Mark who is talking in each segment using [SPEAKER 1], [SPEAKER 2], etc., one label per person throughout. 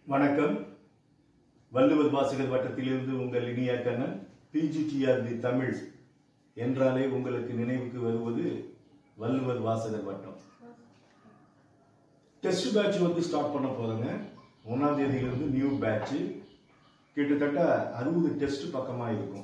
[SPEAKER 1] வணக்கம் வள்ளுவர் வாசகர் வட்டத்திலிருந்து உங்கள் இனிய கண்ணன் பிஜிடிஆர்பி தமிழ் என்றாலே உங்களுக்கு நினைவுக்கு வருவது வள்ளுவர் வாசகர் வட்டம் டெஸ்ட் பேட்ச் வந்து ஸ்டார்ட் பண்ண போறோங்க ஒன்றாம் தேதியிலிருந்து நியூ பேட்ச் கிட்டத்தட்ட அறுபது டெஸ்ட் பக்கமாக இருக்கும்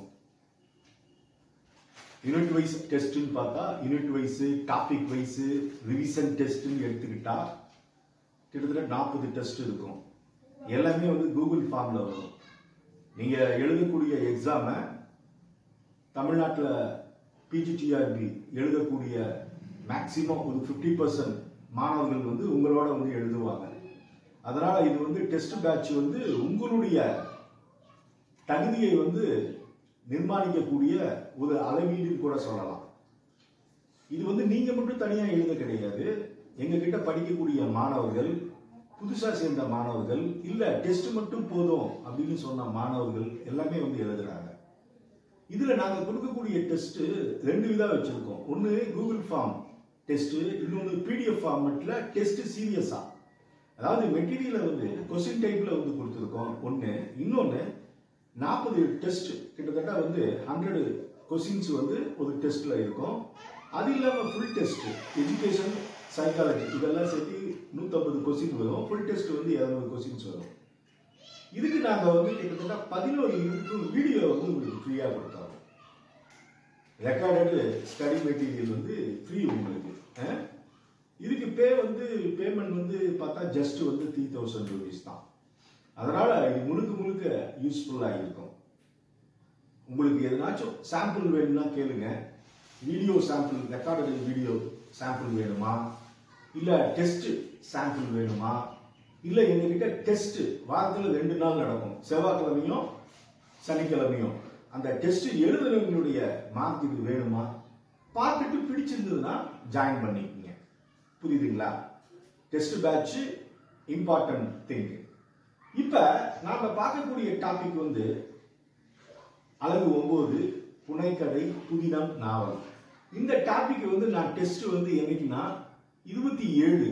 [SPEAKER 1] யூனிட் வைஸ் டெஸ்ட்னு பார்த்தா unit wise topic wise revision டெஸ்ட்னு எடுத்துக்கிட்டா கிட்டத்தட்ட நாற்பது டெஸ்ட் இருக்கும் எல்லாமே வந்து கூகுள் ஃபார்ம்ல வரும் நீங்க எழுதக்கூடிய எக்ஸாமை தமிழ்நாட்டில் பிஜிடிஆர்பி எழுதக்கூடிய மேக்சிமம் ஒரு ஃபிஃப்டி பர்சன்ட் மாணவர்கள் வந்து உங்களோட வந்து எழுதுவாங்க அதனால இது வந்து டெஸ்ட் பேட்ச் வந்து உங்களுடைய தகுதியை வந்து நிர்மாணிக்கக்கூடிய ஒரு அளவீடுன்னு கூட சொல்லலாம் இது வந்து நீங்க மட்டும் தனியா எழுத கிடையாது எங்க கிட்ட படிக்கக்கூடிய மாணவர்கள் புதுசா சேர்ந்த மாணவர்கள் இல்ல டெஸ்ட் மட்டும் போதும் அப்படின்னு சொன்ன மாணவர்கள் எல்லாமே வந்து எழுதுறாங்க இதுல நாங்க கொடுக்கக்கூடிய டெஸ்ட் ரெண்டு விதா வச்சிருக்கோம் ஒன்னு கூகுள் ஃபார்ம் டெஸ்ட் இன்னொன்னு பிடிஎஃப் ஃபார்மெட்ல டெஸ்ட் சீரியஸா அதாவது மெட்டீரியலை வந்து கொஸ்டின் டைப்ல வந்து கொடுத்துருக்கோம் ஒன்னு இன்னொன்னு நாற்பது டெஸ்ட் கிட்டத்தட்ட வந்து ஹண்ட்ரட் கொஸ்டின்ஸ் வந்து ஒரு டெஸ்ட்ல இருக்கும் அது இல்லாம ஃபுல் டெஸ்ட் எஜுகேஷன் சைக்காலஜி இதெல்லாம் சேர்த்து நூற்றம்பது கொஸ்டின் வரும் ஃபுல் டெஸ்ட் வந்து இரநூறு கொஸ்டின்ஸ் வரும் இதுக்கு நாங்க வந்து கிட்டத்தட்ட பதினோரு யூனிட் வீடியோ வந்து உங்களுக்கு ஃப்ரீயா கொடுத்தோம் ரெக்கார்டடு ஸ்டடி மெட்டீரியல் வந்து ஃப்ரீ உங்களுக்கு அஹ்? இதுக்கு பே வந்து பேமெண்ட் வந்து பார்த்தா ஜஸ்ட் வந்து த்ரீ தௌசண்ட் ருபீஸ் தான் அதனால இது முழுக்க முழுக்க யூஸ்ஃபுல்லா இருக்கும் உங்களுக்கு எதனாச்சும் சாம்பிள் வேணும்னா கேளுங்க video sample recorded video sample வேணுமா இல்ல டெஸ்ட் சாம்பிள் வேணுமா இல்ல எங்ககிட்ட டெஸ்ட் வாரத்துல ரெண்டு நாள் நடக்கும் செவ்வாய்க்கிழமையும் சனிக்கிழமையும் அந்த டெஸ்ட் எழுதுறவங்களுடைய மார்க் இது வேணுமா பார்த்துட்டு பிடிச்சிருந்ததுன்னா ஜாயின் பண்ணிக்கங்க புரியுதுங்களா டெஸ்ட் பேட்ச் இம்பார்ட்டன்ட் திங் இப்ப நாம பார்க்கக்கூடிய டாபிக் வந்து அழகு ஒன்பது புனைக்கதை புதினம் நாவல் இந்த டாபிக் வந்து நான் டெஸ்ட் வந்து என்னைக்குன்னா இருபத்தி ஏழு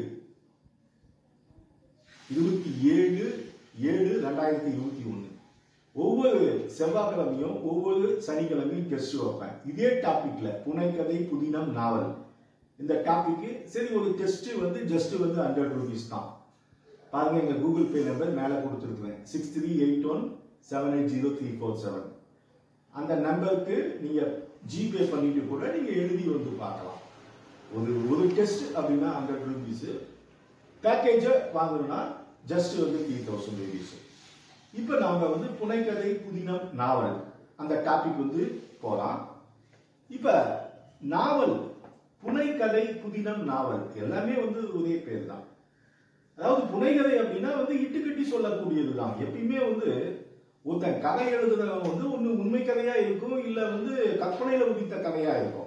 [SPEAKER 1] இருபத்தி ஏழு ஏழு ரெண்டாயிரத்தி இருபத்தி ஒண்ணு ஒவ்வொரு செவ்வாய்க்கிழமையும் ஒவ்வொரு சனிக்கிழமையும் டெஸ்ட் வைப்பேன் இதே டாபிக்ல புனைக்கதை புதினம் நாவல் இந்த டாபிக் சரி ஒரு டெஸ்ட் வந்து ஜஸ்ட் வந்து ஹண்ட்ரட் ருபீஸ் தான் பாருங்க எங்க கூகுள் பே நம்பர் மேல கொடுத்துருக்குறேன் six three eight one seven eight zero three four seven அந்த நம்பருக்கு நீங்க ஜிபே பண்ணிட்டு கூட நீங்க எழுதி வந்து பார்க்கலாம் ஒரு ஒரு டெஸ்ட் அப்படின்னா ஹண்ட்ரட் ருபீஸ் பேக்கேஜ வாங்கணும்னா ஜஸ்ட் வந்து த்ரீ தௌசண்ட் ருபீஸ் இப்போ நாம வந்து புனைக்கதை புதினம் நாவல் அந்த டாபிக் வந்து போலாம் இப்ப நாவல் புனைக்கதை புதினம் நாவல் எல்லாமே வந்து ஒரே பேர் தான் அதாவது புனைகதை அப்படின்னா வந்து இட்டுக்கட்டி சொல்லக்கூடியது தான் எப்பயுமே வந்து ஒருத்தன் கதை எழுதுறவன் வந்து ஒண்ணு உண்மை கதையா இருக்கும் இல்ல வந்து கற்பனையில உதித்த கதையா இருக்கும்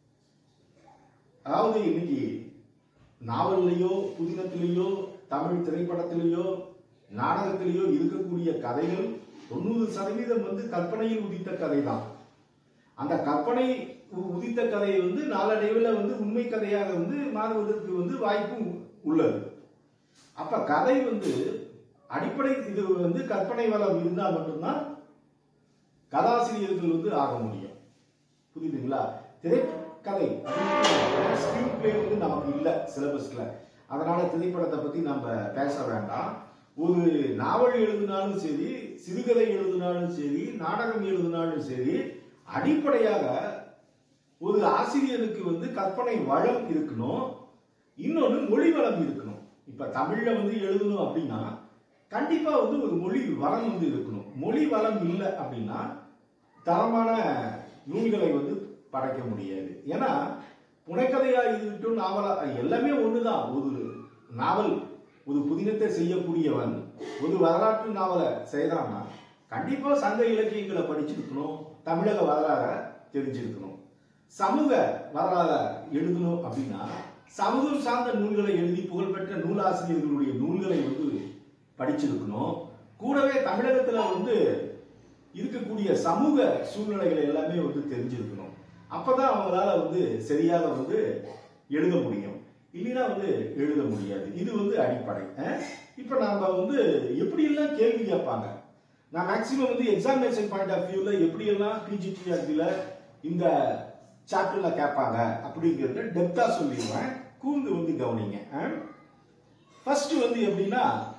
[SPEAKER 1] அதாவது இன்னைக்கு நாவல்லையோ புதினத்திலேயோ தமிழ் திரைப்படத்திலேயோ நாடகத்திலேயோ இருக்கக்கூடிய கதைகள் தொண்ணூறு சதவீதம் வந்து கற்பனையில் உதித்த கதை தான் அந்த கற்பனை உ- உதித்த கதை வந்து நாளடைவில் வந்து உண்மை கதையாக வந்து மாறுவதற்கு வந்து வாய்ப்பும் உள்ளது அப்ப கதை வந்து அடிப்படை இது வந்து கற்பனை வளம் இருந்தா மட்டும்தான் கதாசிரியர்கள் வந்து ஆக முடியும் புரியுதுங்களா திரைக்கதை ஸ்கிரீன் பிளே வந்து நமக்கு இல்ல சிலபஸ்ல அதனால திரைப்படத்தை பத்தி நம்ம பேச வேண்டாம் ஒரு நாவல் எழுதினாலும் சரி சிறுகதை எழுதினாலும் சரி நாடகம் எழுதினாலும் சரி அடிப்படையாக ஒரு ஆசிரியருக்கு வந்து கற்பனை வளம் இருக்கணும் இன்னொன்னு மொழி வளம் இருக்கணும் இப்ப தமிழ்ல வந்து எழுதணும் அப்படின்னா கண்டிப்பா வந்து ஒரு மொழி வளம் வந்து இருக்கணும் மொழி வளம் இல்லை அப்படின்னா தரமான நூல்களை வந்து படைக்க முடியாது ஏன்னா புனைக்கதையா இருக்கட்டும் நாவலா எல்லாமே ஒண்ணுதான் ஒரு நாவல் ஒரு புதினத்தை செய்யக்கூடியவன் ஒரு வரலாற்று நாவலை செய்யறான்னா கண்டிப்பா சங்க இலக்கியங்களை படிச்சிருக்கணும் தமிழக வரலாற தெரிஞ்சிருக்கணும் சமூக வரலாற எழுதணும் அப்படின்னா சமூகம் சார்ந்த நூல்களை எழுதி புகழ்பெற்ற நூலாசிரியர்களுடைய நூல்களை வந்து படிச்சிருக்கணும் கூடவே தமிழகத்துல வந்து இருக்கக்கூடிய சமூக சூழ்நிலைகளை எல்லாமே வந்து தெரிஞ்சிருக்கணும் அப்பதான் அவங்களால வந்து சரியாக வந்து எழுத முடியும் இல்லைன்னா வந்து எழுத முடியாது இது வந்து அடிப்படை அஹ்? இப்ப நாம வந்து எப்படி எல்லாம் கேள்வி கேட்பாங்க நான் மேக்சிமம் வந்து எக்ஸாமினேஷன் பாயிண்ட் ஆஃப் வியூல எப்படி எல்லாம் பிஜிடிஆர்பில இந்த சாப்டர்ல கேட்பாங்க அப்படிங்கறத டெப்தா சொல்லிடுவேன் கூர்ந்து வந்து கவனிங்க ஃபர்ஸ்ட் வந்து எப்படின்னா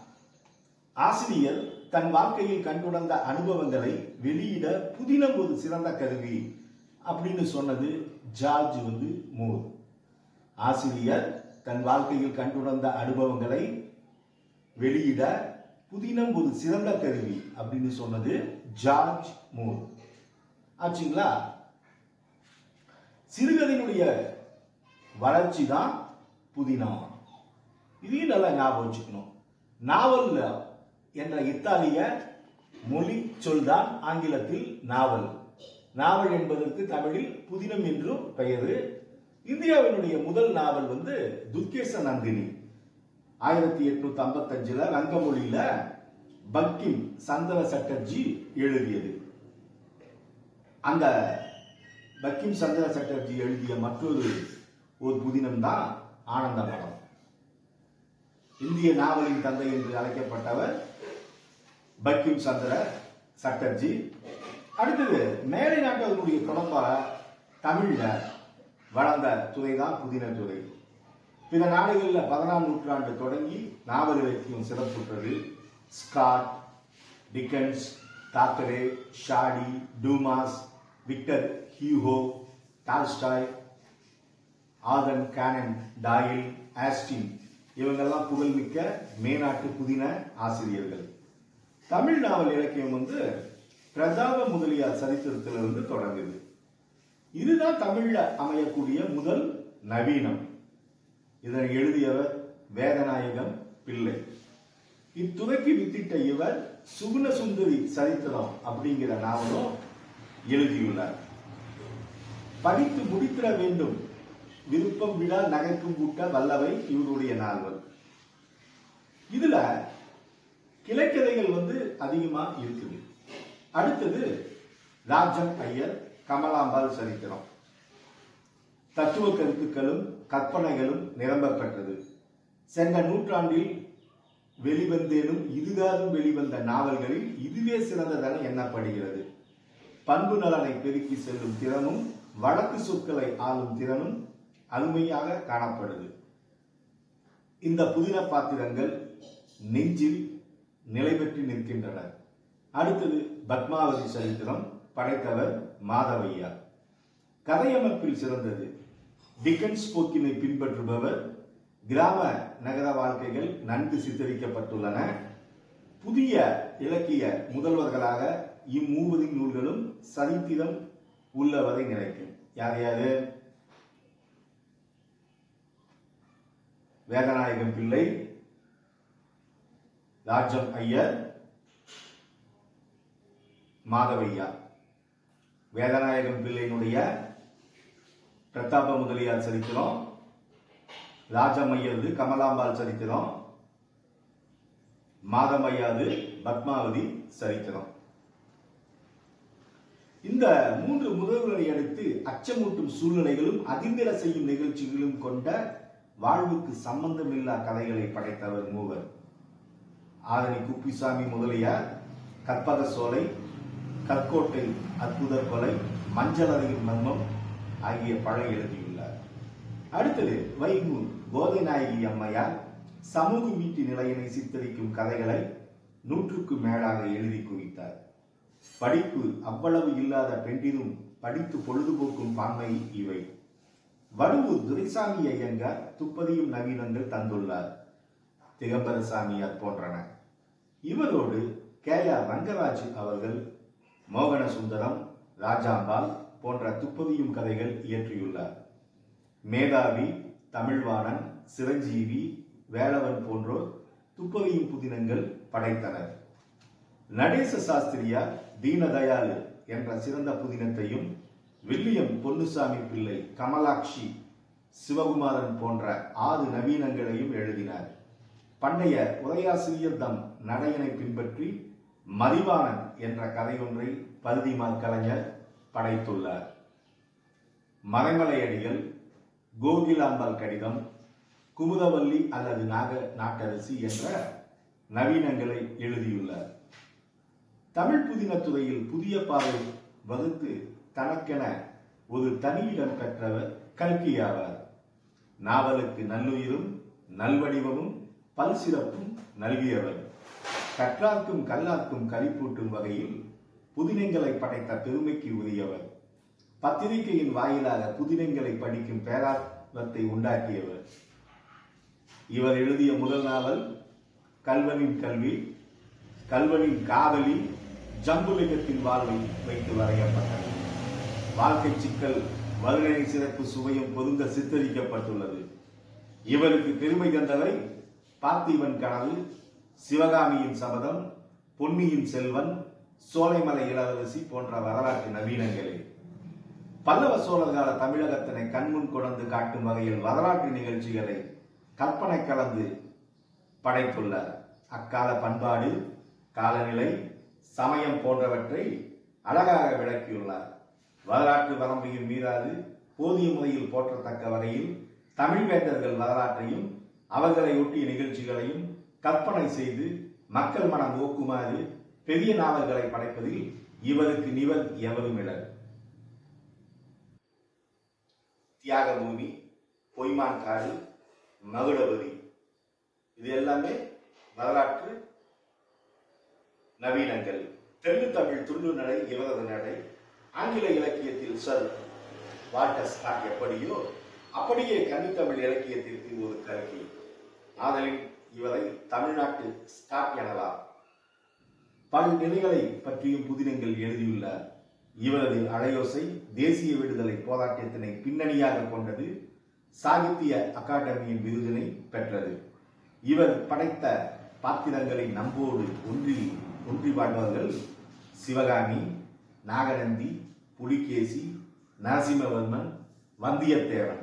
[SPEAKER 1] ஆசிரியர் தன் வாழ்க்கையில் கண்டுணர்ந்த அனுபவங்களை வெளியிட புதினம் ஒரு சிறந்த கருவி அப்படின்னு சொன்னது ஜார்ஜ் வந்து மூர் ஆசிரியர் தன் வாழ்க்கையில் கண்டுணர்ந்த அனுபவங்களை வெளியிட புதினம் ஒரு சிறந்த கருவி அப்படின்னு சொன்னது ஜார்ஜ் மூர் ஆச்சுங்களா சிறுகதையினுடைய வளர்ச்சி தான் புதினம் இதையும் நல்லா ஞாபகம் வச்சுக்கணும் நாவல்ல என்ற இத்தாலிய மொழி சொல்தான் ஆங்கிலத்தில் நாவல் நாவல் என்பதற்கு தமிழில் புதினம் என்றும் பெயர் இந்தியாவினுடைய முதல் நாவல் வந்து துர்கேச நந்தினி ஆயிரத்தி எட்நூத்தி ஐம்பத்தஞ்சுல ரங்கமொழியில பக்கிம் சந்தன சட்டர்ஜி எழுதியது அந்த பக்கிம் சந்திர சட்டர்ஜி எழுதிய மற்றொரு ஒரு புதினம் தான் ஆனந்த படம் இந்திய நாவலின் தந்தை என்று அழைக்கப்பட்டவர் பக்கிம் சந்திர சட்டர்ஜி அடுத்தது மேலை நாட்டவர்களுடைய தொடர்பா தமிழ்ல வளர்ந்த துறை தான் புதின துறை பிற நாடுகளில் பதினாம் நூற்றாண்டு தொடங்கி நாவல் இலக்கியம் சிறப்புற்றது ஸ்காட் டிக்கன்ஸ் தாக்கரே ஷாடி டூமாஸ் விக்டர் ஹியூஹோ டால்ஸ்டாய் ஆதன் கேனன் டாயில் ஆஸ்டின் இவங்கெல்லாம் புகழ்மிக்க மேநாட்டு புதின ஆசிரியர்கள் தமிழ் நாவல் இலக்கியம் வந்து பிரதாப முதலியார் சரித்திரத்திலிருந்து தொடங்குது இதுதான் தமிழ்ல அமையக்கூடிய முதல் நவீனம் இதனை எழுதியவர் வேதநாயகம் பிள்ளை இத்துறைக்கு வித்திட்ட இவர் சுகுண சுந்தரி சரித்திரம் அப்படிங்கிற நாவலும் எழுதியுள்ளார் படித்து முடித்திட வேண்டும் விருப்பம் விழா நகைக்கும் கூட்ட வல்லவை இவருடைய நாவல் இதுல கிளைக்கதைகள் வந்து அதிகமா இருக்குது அடுத்தது ராஜம் ஐயர் கமலாம்பாள் சரித்திரம் தத்துவ கருத்துக்களும் கற்பனைகளும் நிரம்ப பெற்றது சென்ற நூற்றாண்டில் வெளிவந்தேனும் இதுகாரும் வெளிவந்த நாவல்களில் இதுவே சிறந்ததென எண்ணப்படுகிறது பண்பு நலனை பெருக்கி செல்லும் திறனும் வழக்கு சொற்களை ஆளும் திறனும் அருமையாக காணப்படுது இந்த புதின பாத்திரங்கள் நெஞ்சில் நிலை பெற்று நிற்கின்றன அடுத்தது பத்மாவதி சரித்திரம் படைத்தவர் மாதவையா கதையமைப்பில் சிறந்தது டிக்கன்ஸ் போக்கினை பின்பற்றுபவர் கிராம நகர வாழ்க்கைகள் நன்கு சித்தரிக்கப்பட்டுள்ளன புதிய இலக்கிய முதல்வர்களாக இம்மூவரின் நூல்களும் சரித்திரம் உள்ளவரை நினைக்கும் யார் யாரு வேதநாயகம் பிள்ளை ராஜம் ஐயர் மாதவையா வேதநாயகம் பிள்ளையினுடைய பிரதாப முதலியார் சரித்திரம் ராஜமையது கமலாம்பாள் சரித்திரம் மாதமையாது பத்மாவதி சரித்திரம் இந்த மூன்று முதல்வரை அடுத்து அச்சமூட்டும் சூழ்நிலைகளும் அதிர்ந்திர செய்யும் நிகழ்ச்சிகளும் கொண்ட வாழ்வுக்கு சம்பந்தமில்லா கதைகளை படைத்தவர் மூவர் ஆரணி குப்பிசாமி முதலியார் கற்பக சோலை கற்கோட்டை அற்புத கொலை மஞ்சள் அறையின் மர்மம் ஆகிய பழம் எழுதியுள்ளார் அடுத்தது வைகூர் கோதை நாயகி அம்மையார் சமூக வீட்டு நிலையினை சித்தரிக்கும் கதைகளை நூற்றுக்கு மேலாக எழுதி குவித்தார் படிப்பு அவ்வளவு இல்லாத பெண்டிரும் படித்து பொழுதுபோக்கும் பான்மை இவை வடுவூர் துரைசாமி ஐயங்கார் துப்பதியும் நவீனங்கள் தந்துள்ளார் திகம்பர சாமியார் போன்றன இவரோடு கே ஆர் ரங்கராஜ் அவர்கள் மோகன சுந்தரம் ராஜாம்பாள் போன்ற துப்பதியும் கதைகள் இயற்றியுள்ளார் மேதாவி தமிழ்வாணன் சிரஞ்சீவி வேலவன் போன்றோர் துப்பதியும் புதினங்கள் படைத்தனர் நடேச சாஸ்திரியார் தீனதயாளு என்ற சிறந்த புதினத்தையும் வில்லியம் பொன்னுசாமி பிள்ளை கமலாட்சி சிவகுமாரன் போன்ற ஆறு நவீனங்களையும் எழுதினார் பண்டைய உரையாசிரியர் தம் நடையினை பின்பற்றி மதிவாணன் என்ற கதையொன்றை பருதிமா கலைஞர் படைத்துள்ளார் மறைமலையடிகள் கோகிலாம்பாள் கடிதம் குமுதவல்லி அல்லது நாக நாட்டரசி என்ற நவீனங்களை எழுதியுள்ளார் தமிழ் புதினத்துறையில் புதிய பாதை வகுத்து தனக்கென ஒரு தனியிடம் பெற்றவர் கல்கி ஆவார் நாவலுக்கு நல்லுயிரும் நல்வடிவமும் பல்சிறப்பும் நல்கியவர் கற்றார்க்கும் கல்லார்க்கும் கலிப்பூட்டும் வகையில் புதினங்களை படைத்த பெருமைக்கு உரியவர் பத்திரிகையின் வாயிலாக புதினங்களை படிக்கும் பேரார்வத்தை உண்டாக்கியவர் இவர் எழுதிய முதல் நாவல் கல்வனின் கல்வி கல்வனின் காதலி ஜம்புலிங்கத்தின் வாழ்வை வைத்து வரையப்பட்டது வாழ்க்கை சிக்கல் வருணனை சிறப்பு சுவையும் பொருந்த சித்தரிக்கப்பட்டுள்ளது இவருக்கு பெருமை தந்தவை பார்த்திபன் கனவு சிவகாமியின் சபதம் பொன்னியின் செல்வன் சோலைமலை இளவரசி போன்ற வரலாற்று நவீனங்களே பல்லவ சோழர் கால தமிழகத்தினை கண்முன் கொண்டு காட்டும் வகையில் வரலாற்று நிகழ்ச்சிகளை கற்பனை கலந்து படைத்துள்ளார் அக்கால பண்பாடு காலநிலை சமயம் போன்றவற்றை அழகாக விளக்கியுள்ளார் வரலாற்று வரம்பையும் மீறாது போதிய முறையில் போற்றத்தக்க வகையில் தமிழ் வேந்தர்கள் வரலாற்றையும் அவர்களை ஒட்டிய நிகழ்ச்சிகளையும் கற்பனை செய்து மக்கள் மனம் ஓக்குமாறு பெரிய நாவல்களை படைப்பதில் இவருக்கு நிவர் எவரும் இலர் தியாகபூமி பொய்மான் காடு மகுடபதி இது எல்லாமே வரலாற்று நவீனங்கள் தெலுங்கு தமிழ் துள்ளு நடை இவரது நடை ஆங்கில இலக்கியத்தில் சர் வால்டர் ஸ்காட் எப்படியோ அப்படியே கன்னித்தமிழ் இலக்கியத்திற்கு ஒரு கல்கி ஆதலின் இவரை தமிழ்நாட்டு ஸ்காட் எனலாம் பல நிலைகளை பற்றியும் புதினங்கள் எழுதியுள்ளார் இவரது அலையோசை தேசிய விடுதலை போராட்டத்தினை பின்னணியாக கொண்டது சாகித்ய அகாடமியின் விருதினை பெற்றது இவர் படைத்த பாத்திரங்களை நம்போடு ஒன்றி ஒன்றி வாழ்பவர்கள் சிவகாமி நாகநந்தி புலிகேசி நரசிம்மவர்மன் வந்தியத்தேவன்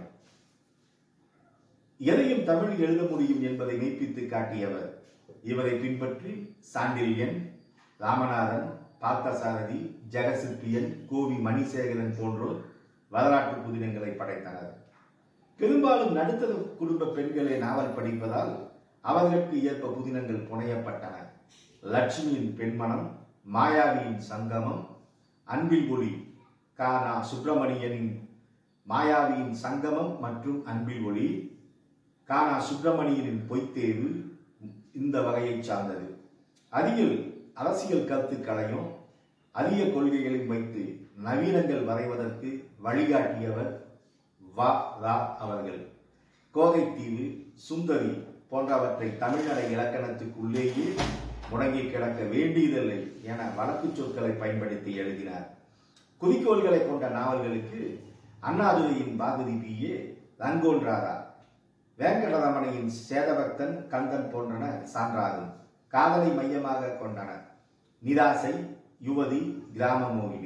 [SPEAKER 1] எதையும் தமிழில் எழுத முடியும் என்பதை மெய்ப்பித்து காட்டியவர் இவரை பின்பற்றி சாண்டில்யன் ராமநாதன் பார்த்தசாரதி ஜெகசிற்பியன் கோவி மணிசேகரன் போன்றோர் வரலாற்று புதினங்களை படைத்தனர் பெரும்பாலும் நடுத்தர குடும்ப பெண்களே நாவல் படிப்பதால் அவர்களுக்கு ஏற்ப புதினங்கள் புனையப்பட்டன லட்சுமியின் பெண்மனம் மாயாவியின் சங்கமம் அன்பில் ஒளி கானா சுப்பிரமணியனின் மாயாவியின் சங்கமம் மற்றும் அன்பில் ஒளி கானா சுப்பிரமணியனின் பொய்த்தேர்வு இந்த வகையைச் சார்ந்தது அதில் அரசியல் கருத்துக்களையும் அரிய கொள்கைகளையும் வைத்து நவீனங்கள் வரைவதற்கு வழிகாட்டியவர் வா ரா அவர்கள் கோதைத்தீவு சுந்தரி போன்றவற்றை தமிழ்நடை இலக்கணத்துக்குள்ளேயே முடங்கி கிடக்க வேண்டியதில்லை என வழக்குச் சொற்களை பயன்படுத்தி எழுதினார் குறிக்கோள்களை கொண்ட நாவல்களுக்கு அண்ணாதுரையின் பாரதி பிஏ ரங்கோன்றாரா வேங்கடரமணையின் சேதபக்தன் கந்தன் போன்றன சான்றாகும் காதலை மையமாக கொண்டன நிராசை யுவதி கிராம மோகினி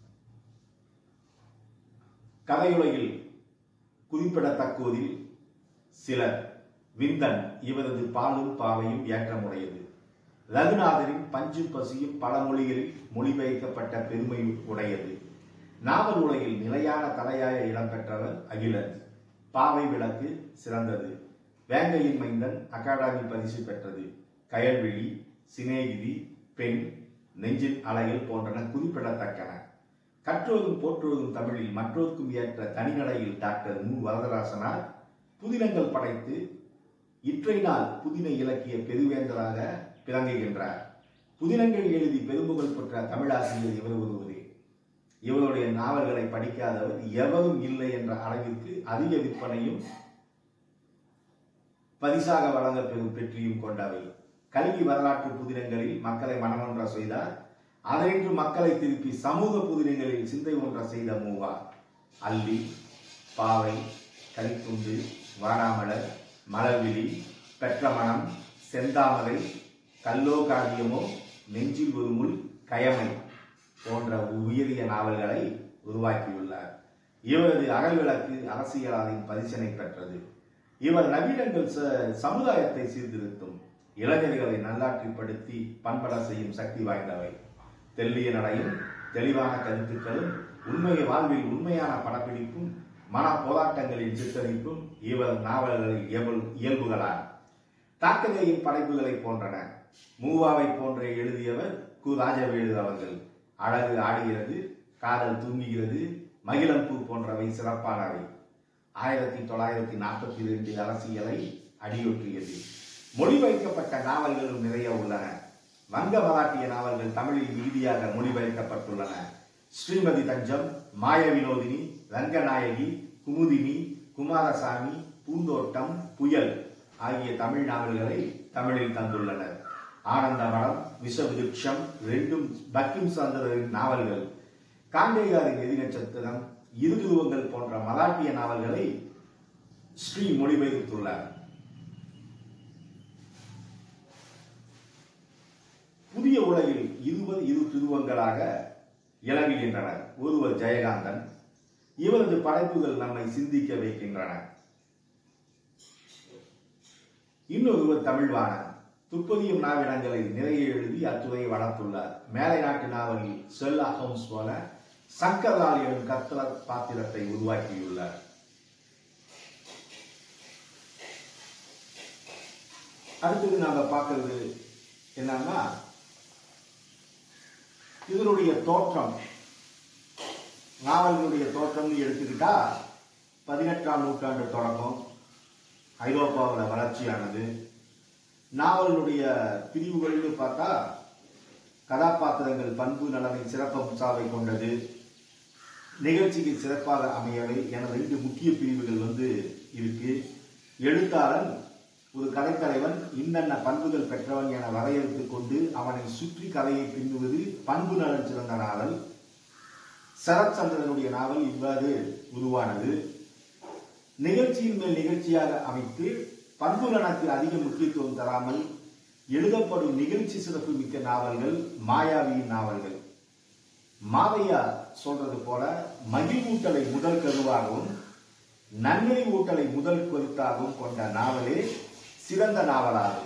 [SPEAKER 1] கதையுலகில் குறிப்பிடத்தக்கோதில் சிலர் விந்தன் இவரது பாலும் பாவையும் ஏற்றமுடையது ரகுநாதரின் பஞ்சு பசியும் பல மொழிகளில் மொழிபெயர்க்கப்பட்ட பெருமை உடையது நாவல் உலகில் நிலையான தலையாய இடம்பெற்றவர் அகிலன் பாவை விளக்கு சிறந்தது வேங்கையின் மைந்தன் அகாடமி பரிசு பெற்றது கயல்விழி சிநேகிதி பெண் நெஞ்சின் அலைகள் போன்றன குறிப்பிடத்தக்கன கற்றோரும் போற்றோரும் தமிழில் மற்றோருக்கும் ஏற்ற தனிநடையில் டாக்டர் மு வரதராசனார் புதினங்கள் படைத்து இற்றை நாள் புதின இலக்கிய பெருவேந்தராக விளங்குகின்றார் புதினங்கள் எழுதி பெரும்புகழ் பெற்ற தமிழாசிரியர் இவர் ஒருவரே இவருடைய நாவல்களை படிக்காதவர் எவரும் இல்லை என்ற அளவிற்கு அதிக விற்பனையும் பரிசாக வழங்க பெறும் பெற்றியும் கொண்டவை கல்வி வரலாற்று புதினங்களில் மக்களை மனமொன்ற செய்தார் அதனின்று மக்களை திருப்பி சமூக புதினங்களில் சிந்தை ஒன்ற செய்த மூவா அல்லி பாவை கலித்துண்டு வாடாமலர் மலர்விழி பெற்ற மனம் செந்தாமரை கல்லோ காவியமோ நெஞ்சில் ஒரு முள் கயமை போன்ற உயரிய நாவல்களை உருவாக்கியுள்ளார் இவரது அகல்விளக்கு அரசியலாரின் பரிசனை பெற்றது இவர் நவீனங்கள் ச- சமுதாயத்தை சீர்திருத்தும் இளைஞர்களை நல்லாட்சிப்படுத்தி பண்பட செய்யும் சக்தி வாய்ந்தவை தெல்லிய நடையும் தெளிவான கருத்துக்களும் உண்மையை வாழ்வில் உண்மையான படப்பிடிப்பும் மன போராட்டங்களின் சித்தரிப்பும் இவர் நாவல்களில் இயல்பு- இயல்புகளான தாக்கதையின் படைப்புகளை போன்றன மூவாவை போன்ற எழுதியவர் கு ராஜவேலு அவர்கள் அழகு ஆடுகிறது காதல் தூங்குகிறது மகிழம்பூ போன்றவை சிறப்பானவை ஆயிரத்தி தொள்ளாயிரத்தி நாற்பத்தி ரெண்டு அரசியலை அடியொற்றியது மொழிபெயர்க்கப்பட்ட நாவல்களும் நிறைய உள்ளன வங்க மராட்டிய நாவல்கள் தமிழில் இறுதியாக மொழிபெயர்க்கப்பட்டுள்ளன ஸ்ரீமதி தஞ்சம் மாய வினோதினி ரங்கநாயகி குமுதினி குமாரசாமி பூந்தோட்டம் புயல் ஆகிய தமிழ் நாவல்களை தமிழில் தந்துள்ளனர் ஆனந்தமரம் விஷவிருட்சம் ரெண்டும் பக்கிம் சந்திரரின் நாவல்கள் காண்டேகாரின் எதி நட்சத்திரம் இருதுருவங்கள் போன்ற மராட்டிய நாவல்களை ஸ்ரீ மொழிபெயர்த்துள்ளார் புதிய உலகில் இருவர் இரு துருவங்களாக இளங்குகின்றனர் ஒருவர் ஜெயகாந்தன் இவரது படைப்புகள் நம்மை சிந்திக்க வைக்கின்றன இன்னொருவர் தமிழ்வாணன் துப்பதியும் நாவிடங்களை நிறைய எழுதி அத்துறையை வளர்த்துள்ளார் மேலை நாட்டு நாவலில் ஷெல்லா ஹோம்ஸ் போல சங்கர்லால் எனும் கத்தலர் பாத்திரத்தை உருவாக்கியுள்ளார் அடுத்தது நாம பார்க்கிறது என்னன்னா இதனுடைய தோற்றம் நாவல்களுடைய தோற்றம்னு எடுத்துக்கிட்டா பதினெட்டாம் நூற்றாண்டு தொடக்கம் ஐரோப்பாவில் வளர்ச்சியானது நாவலுடைய பிரிவுகள்னு பார்த்தா கதாபாத்திரங்கள் பண்பு நலனை சிறப்பம்சாவை கொண்டது நிகழ்ச்சிக்கு சிறப்பாக அமையவை என ரெண்டு முக்கிய பிரிவுகள் வந்து இருக்கு எழுத்தாளன் ஒரு கதைத்தலைவன் இன்னென்ன பண்புகள் பெற்றவன் என வரையறுத்துக் கொண்டு அவனை சுற்றி கதையை பின்னுவது பண்பு நலன் சிறந்த நாவல் சரத்சந்திரனுடைய நாவல் இவ்வாறு உருவானது நிகழ்ச்சியின் மேல் நிகழ்ச்சியாக அமைத்து பண்பு நலனுக்கு அதிக முக்கியத்துவம் தராமல் எழுதப்படும் நிகழ்ச்சி சிறப்பு மிக்க நாவல்கள் மாயாவியின் நாவல்கள் மாதையா சொல்றது போல மகிழ்வூட்டலை முதல் கருவாகவும் நன்மை ஊட்டலை முதல் கருத்தாகவும் கொண்ட நாவலே சிறந்த நாவலாகும்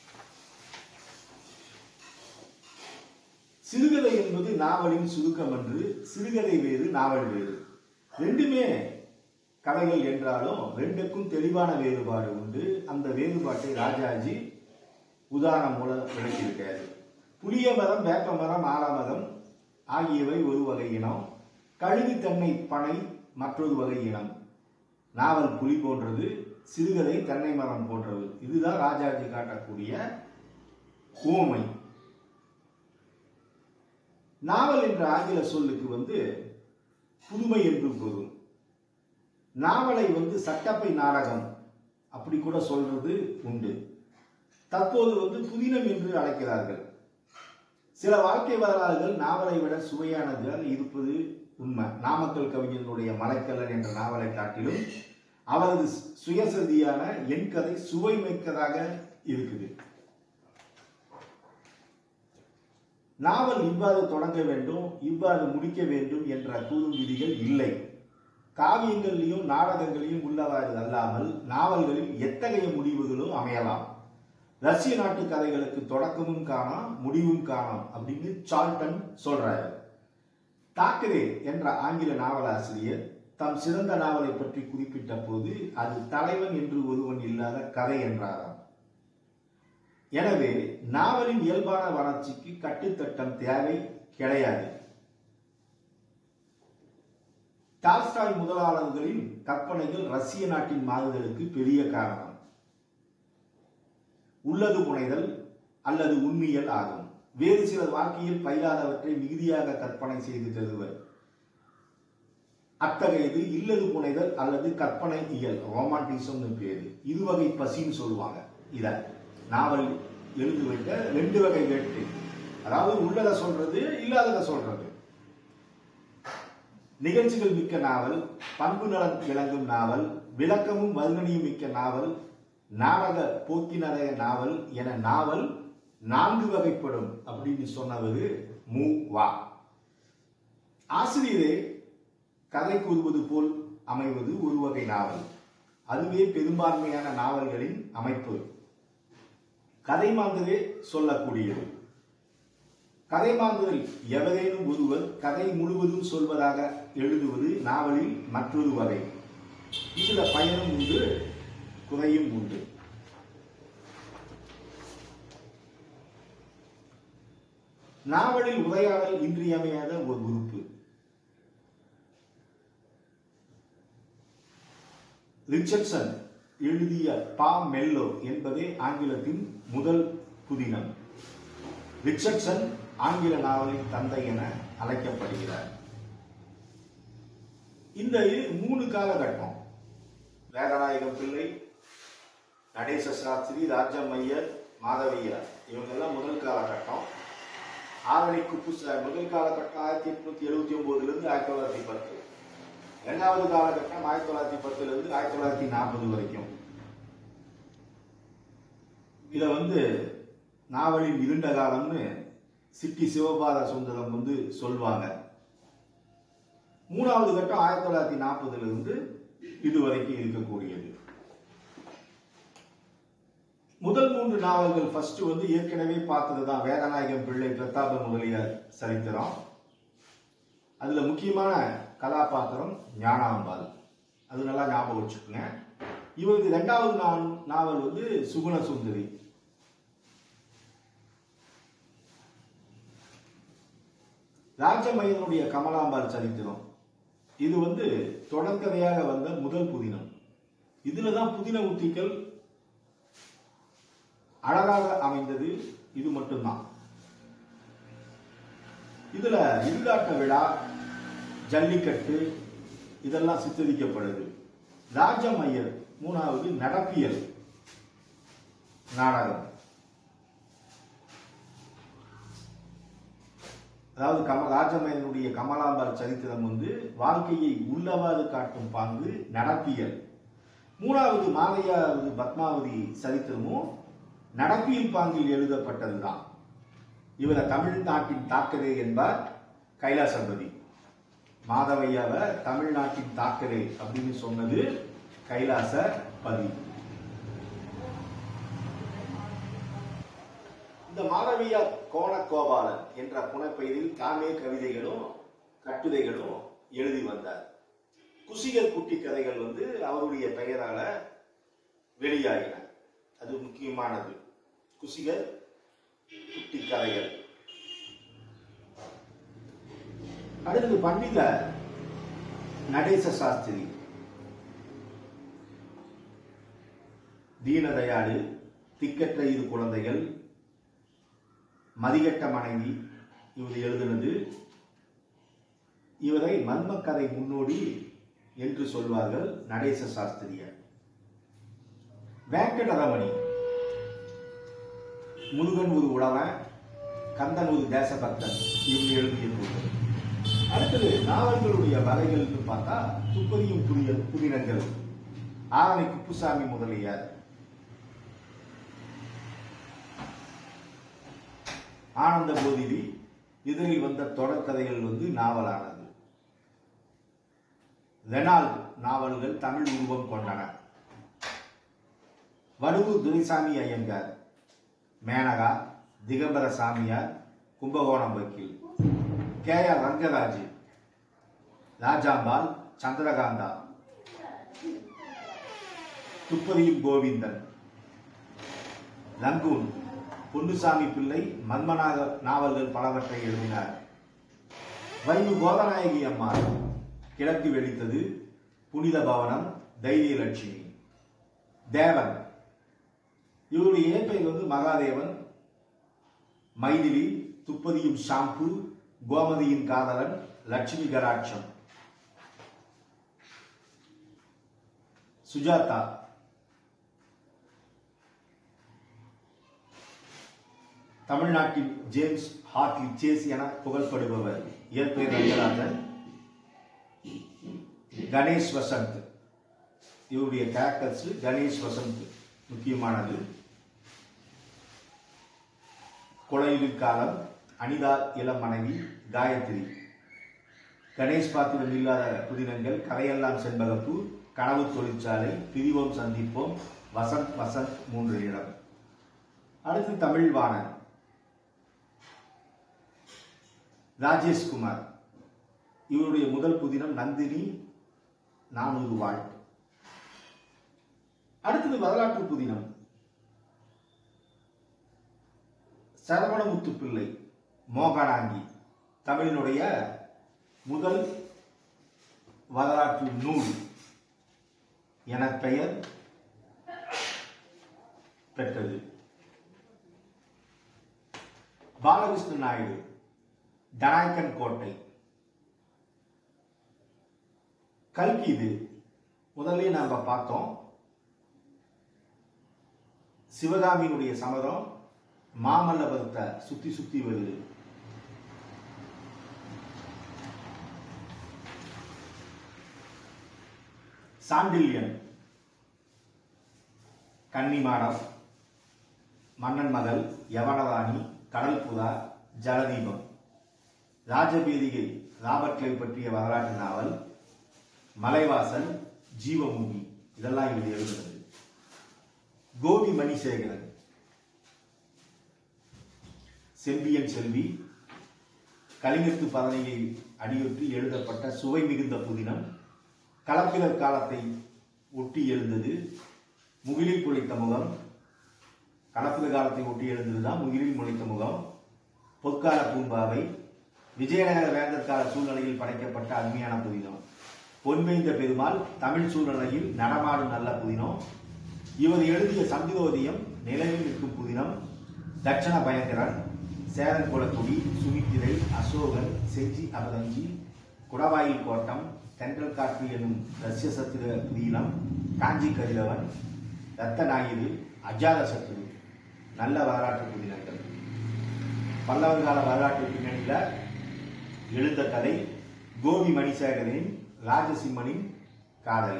[SPEAKER 1] சிறுகதை என்பது நாவலின் சுருக்கம் என்று சிறுகதை வேறு நாவல் வேறு ரெண்டுமே கதைகள் என்றாலும் ரெண்டுக்கும் தெளிவான வேறுபாடு உண்டு அந்த வேறுபாட்டை ராஜாஜி உதாரணம் மூலம் விளக்கியிருக்காரு புளிய மரம் வேப்ப மரம் ஆலமரம் ஆகியவை ஒரு வகை இனம் கழுகு தென்னை பனை மற்றொரு வகை இனம் நாவல் புலி போன்றது சிறுகதை தென்னை மரம் போன்றது இதுதான் ராஜாஜி காட்டக்கூடிய ஊமை நாவல் என்ற ஆங்கில சொல்லுக்கு வந்து புதுமை என்று பொருள் நாவலை வந்து சட்டப்பை நாடகம் அப்படி கூட சொல்றது உண்டு தற்போது வந்து புதினம் என்று அழைக்கிறார்கள் சில வாழ்க்கை வரலாறுகள் நாவலை விட சுவையானதாக இருப்பது உண்மை நாமக்கல் கவிஞனுடைய மலைக்கல்லன் என்ற நாவலை காட்டிலும் அவரது சுயசதியான என் கதை சுவை மிக்கதாக இருக்குது நாவல் இவ்வாறு தொடங்க வேண்டும் இவ்வாறு முடிக்க வேண்டும் என்ற கூறும் விதிகள் இல்லை காவியங்களிலும் நாடகங்களிலும் உள்ளவாறு அல்லாமல் நாவல்களில் எத்தகைய முடிவுகளும் அமையலாம் ரஷ்ய நாட்டு கதைகளுக்கு தொடக்கமும் காணாம் முடிவும் காணாம் அப்படின்னு சால்டன் சொல்றாரு தாக்கரே என்ற ஆங்கில நாவலாசிரியர் தம் சிறந்த நாவலை பற்றி குறிப்பிட்ட போது அது தலைவன் என்று ஒருவன் இல்லாத கதை என்றாராம் எனவே நாவலின் இயல்பான வளர்ச்சிக்கு கட்டுத்தட்டம் தேவை கிடையாது டால்ஸ்டாய் முதலாளர்களின் கற்பனைகள் ரஷ்ய நாட்டின் மாறுதலுக்கு பெரிய காரணம் உள்ளது புனைதல் அல்லது உண்மையல் ஆகும் வேறு சிலர் வாழ்க்கையில் பயிலாதவற்றை மிகுதியாக கற்பனை செய்து தருவர் அத்தகையது இல்லது புனைதல் அல்லது கற்பனை இயல் ரொமான்டிசம்னு பேரு இருவகை பசின்னு சொல்லுவாங்க இத நாவல் எழுதி வைக்க ரெண்டு வகை வேட்டு அதாவது உள்ளதை சொல்றது இல்லாததை சொல்றது நிகழ்ச்சிகள் மிக்க நாவல் பண்பு நலன் விளங்கும் நாவல் விளக்கமும் வர்ணனையும் மிக்க நாவல் நாடக போக்கினரைய நாவல் என நாவல் நான்கு வகைப்படும் அப்படின்னு சொன்னவர் மு வா ஆசிரியரே கதை கூறுவது போல் அமைவது ஒரு வகை நாவல் அதுவே பெரும்பான்மையான நாவல்களின் அமைப்பு கதை மாந்தரே சொல்லக்கூடியது கதை மாந்தரில் எவரேனும் ஒருவர் கதை முழுவதும் சொல்வதாக எழுதுவது நாவலில் மற்றொரு வகை இதுல பயனும் உண்டு குறையும் உண்டு நாவலில் உரையாடல் இன்றியமையாத ஒரு உறுப்பு ரிச்சர்ட்சன் எழுதிய பா மெல்லோ என்பதே ஆங்கிலத்தின் முதல் புதினம் ரிச்சர்ட்சன் ஆங்கில நாவலின் தந்தை என அழைக்கப்படுகிறார் இந்த இரு- மூணு காலகட்டம் வேதநாயகம் பிள்ளை நடேச சாஸ்திரி ராஜம் ஐயர் மாதவையர் இவங்கெல்லாம் முதல் காலகட்டம் ஆவணி குப்பு ச- முதல் காலகட்டம் ஆயிரத்தி எட்நூத்தி எழுபத்தி ஒன்பதுல இருந்து ஆயிரத்தி தொள்ளாயிரத்தி பத்து இரண்டாவது காலகட்டம் ஆயிரத்தி தொள்ளாயிரத்தி பத்துல இருந்து ஆயிரத்தி தொள்ளாயிரத்தி நாற்பது வரைக்கும் இத வந்து நாவலின் இருண்ட காலம்னு சிட்டி சிவபாத சுந்தரம் வந்து சொல்வாங்க மூணாவது கட்டம் ஆயிரத்தி தொள்ளாயிரத்தி நாற்பதுல இருந்து இதுவரைக்கும் இருக்கக்கூடியது முதல் மூன்று நாவல்கள் ஃபர்ஸ்ட் வந்து ஏற்கனவே பார்த்ததுதான் வேதநாயகம் பிள்ளை பிரதாப முதலியார் சரித்திரம் அதுல முக்கியமான கதாபாத்திரம் ஞானாம்பாள் அது நல்லா ஞாபகம் வச்சுக்கோங்க இவருக்கு ரெண்டாவது நா- நாவல் வந்து சுகுண சுந்தரி ராஜமயனுடைய கமலாம்பாள் சரித்திரம் இது வந்து தொடர்கதையாக வந்த முதல் புதினம் இதுல தான் புதின உத்திகள் அழகாக அமைந்தது இது மட்டும்தான் இதுல இருளாட்ட விழா ஜல்லிக்கட்டு இதெல்லாம் சித்தரிக்கப்படுது ராஜமையர் மூணாவது நடப்பியல் நாடகம் அதாவது கம ராஜமையனுடைய கமலாம்பாள் சரித்திரம் வந்து வாழ்க்கையை உள்ளவாறு காட்டும் பாங்கு நடப்பியல் மூணாவது மாதையாவது பத்மாவதி சரித்திரமும் நடப்பியல் பாங்கில் எழுதப்பட்டதுதான் இவரை தமிழ்நாட்டின் தாக்கரே என்பார் கைலாசபதி மாதவையாவை தமிழ்நாட்டின் தாக்கரே அப்படின்னு சொன்னது கைலாசபதி இந்த மாதவியா கோணக்கோபாலன் என்ற புனைப்பெயரில் தாமே கவிதைகளும் கட்டுரைகளும் எழுதி வந்தார் குசிகர் குட்டி கதைகள் வந்து அவருடைய பெயரால வெளியாகின அது முக்கியமானது குசிகர் குட்டி கதைகள் அடுத்து பண்டித நடேச சாஸ்திரி தீனதயாளு திக்கற்ற இரு குழந்தைகள் மதிகட்ட மனைவி இவர் எழுதினது இவரை மர்மக்கதை முன்னோடி என்று சொல்வார்கள் நடேச சாஸ்திரியர் வேங்கடரமணி முருகன் ஒரு உழவன் கந்தன் ஒரு தேசபக்தன் இவங்க எழுதிய நூல்கள் அடுத்தது நாவல்களுடைய வகைகள்னு பார்த்தா துப்பறியும் புதிய புதினங்கள் ஆரணி குப்புசாமி முதலியார் ஆனந்த போதிரி இதழில் வந்த தொடர்கதைகள் வந்து நாவலானது ரெனால்ட் நாவல்கள் தமிழ் உருவம் கொண்டன வடுவூர் துரைசாமி ஐயங்கார் மேனகா திகம்பர சாமியார் கும்பகோணம் வக்கீல் கே ஆர் ரங்கராஜ் ராஜாம்பாள் சந்திரகாந்தா துப்பதியும் கோவிந்தன் ரங்கூன் பொன்னுசாமி பிள்ளை மன்மனாக நாவல்கள் பலவற்றை எழுதினார் வைவு கோதநாயகி அம்மாள் கிழக்கு வெடித்தது புனித பவனம் தைரியலட்சுமி தேவன் இவருடைய இயற்பெயர் வந்து மகாதேவன் மைதிலி துப்பதியும் ஷாம்பு கோமதியின் காதலன் லட்சுமி கராட்சம் சுஜாதா தமிழ்நாட்டின் ஜேம்ஸ் ஹார்ட்லி சேஸ் என புகழ்படுபவர் இயற்பெயர் ரங்கராஜன் கணேஷ் வசந்த் இவருடைய கேரக்டர்ஸ் கணேஷ் வசந்த் முக்கியமானது கொலையுளிர் காலம் அனிதா இளம் மனைவி காயத்ரி கணேஷ் பாத்திரம் இல்லாத புதினங்கள் கரையெல்லாம் செண்பகப்பூ கனவு தொழிற்சாலை பிரிவோம் சந்திப்போம் வசந்த் வசந்த் மூன்று இடம் அடுத்து தமிழ்வாணன் ராஜேஷ்குமார் இவருடைய முதல் புதினம் நந்தினி நானூறு வாழ் அடுத்தது வரலாற்று புதினம் சரவணமுத்து பிள்ளை மோகனாங்கி தமிழினுடைய முதல் வரலாற்று நூல் என பெயர் பெற்றது பாலகிருஷ்ண நாயுடு டனாய்கன் கோட்டை கல்கி இது முதல்ல நாம பார்த்தோம் சிவகாமியினுடைய சமரம் மாமல்லபுரத்தை சுத்தி சுத்தி வருது சாண்டில்யன் கன்னிமாடம் மன்னன் மகள் யவனராணி கடல் புறா ஜலதீபம் ராஜபீதிகை ராபர்ட் கிளை பற்றிய வரலாற்று நாவல் மலைவாசல் ஜீவமூமி இதெல்லாம் இது எழுதுறது கோபி மணிசேகரன் செம்பியன் செல்வி கலிங்கத்து பதனையை அடியொற்றி எழுதப்பட்ட சுவை மிகுந்த புதினம் களப்பிரர் காலத்தை ஒட்டி எழுந்தது முகிலில் குளித்த முகம் களப்பிரர் காலத்தை ஒட்டி எழுந்ததுதான் முகிலில் முளைத்த முகம் பொற்கால பூம்பாவை விஜயநகர வேந்தர் கால சூழ்நிலையில் படைக்கப்பட்ட அருமையான புதினம் பொன்மைந்த பெருமாள் தமிழ் சூழ்நிலையில் நடமாடும் நல்ல புதினம் இவர் எழுதிய சந்திரோதயம் நிலவில் நிற்கும் புதினம் தட்சண பயங்கரன் சேரன் குலக்குடி சுமித்திரை அசோகன் செஞ்சி அபதஞ்சி குடவாயில் கோட்டம் தென்றல் காற்று எனும் ரஷ்ய சத்திர புதினம் காஞ்சி கதிரவன் ரத்த ஞாயிறு அஜாத சத்துரு நல்ல வரலாற்று புதினங்கள் பல்லவர் கால வரலாற்று பின்னணியில் எழுந்த கதை கோபி மணிசேகரின் ராஜசிம்மனின் காதலி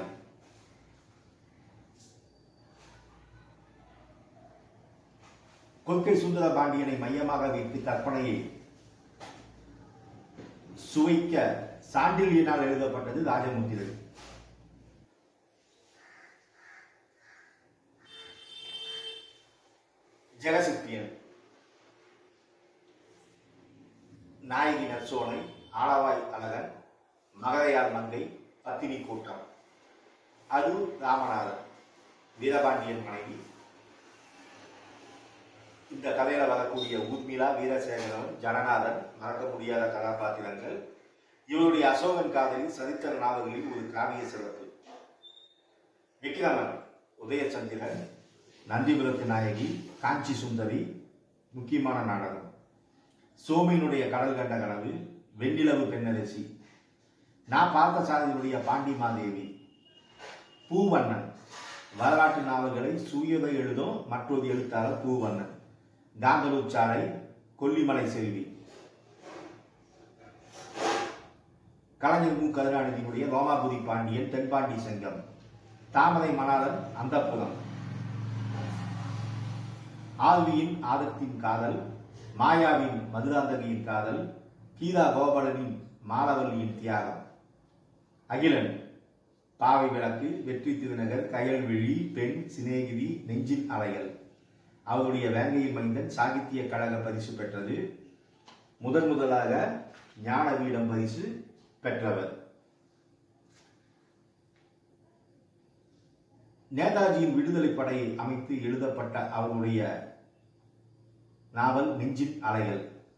[SPEAKER 1] கொற்கை சுந்தர பாண்டியனை மையமாக வைத்து கற்பனையை சுவைக்க சாண்டில்யனால் எழுதப்பட்டது ராஜமுத்திரை ஜெகசித்தியன் நாயகி நற்சோனை ஆளவாய் அழகன் மகரையார் மங்கை பத்தினி கூட்டம் அது ராமநாதன் வீரபாண்டியன் மனைவி இந்த கதையில வரக்கூடிய ஊர்மிளா வீரசேகரன் ஜனநாதன் மறக்க முடியாத கதாபாத்திரங்கள் இவருடைய அசோகன் காதலி சரித்திர நாவல்களில் ஒரு காவிய சிறப்பு விக்ரமன் உதயச்சந்திரன் நந்திபுரத்து நாயகி காஞ்சி சுந்தரி முக்கியமான நாடகம் சோமியினுடைய கடல் கண்ட கனவு வெண்ணிலவு பெண்ணரசி நான் பார்த்த சாதியினுடைய பாண்டி மாதேவி பூவண்ணன் வரலாற்று நாவல்களை சூயதை எழுதும் மற்றொரு எழுத்தாளர் பூவண்ணன் காந்தலூர் சாலை கொல்லிமலை செல்வி கலைஞர் மு கருணாநிதியுடைய ரோமாபுரி பாண்டியன் தென்பாண்டி சங்கம் தாமரை மணாளன் அந்தப்புறம் ஆல்வியின் ஆதத்தின் காதல் மாயாவின் மதுராந்தகியின் காதல் கீதா கோபாலனின் மாலவல்லியின் தியாகம் அகிலன் பாவை விளக்கு வெற்றி திருநகர் கயல்விழி பெண் சிநேகிதி நெஞ்சின் அலைகள் அவருடைய வேங்கையில் மைந்தன் சாகித்ய கழக பரிசு பெற்றது முதன் முதலாக ஞான வீடம் பரிசு பெற்றவர் நேதாஜியின் விடுதலை படையை அமைத்து எழுதப்பட்ட அவருடைய நாவல் நெஞ்சின் அலைகள்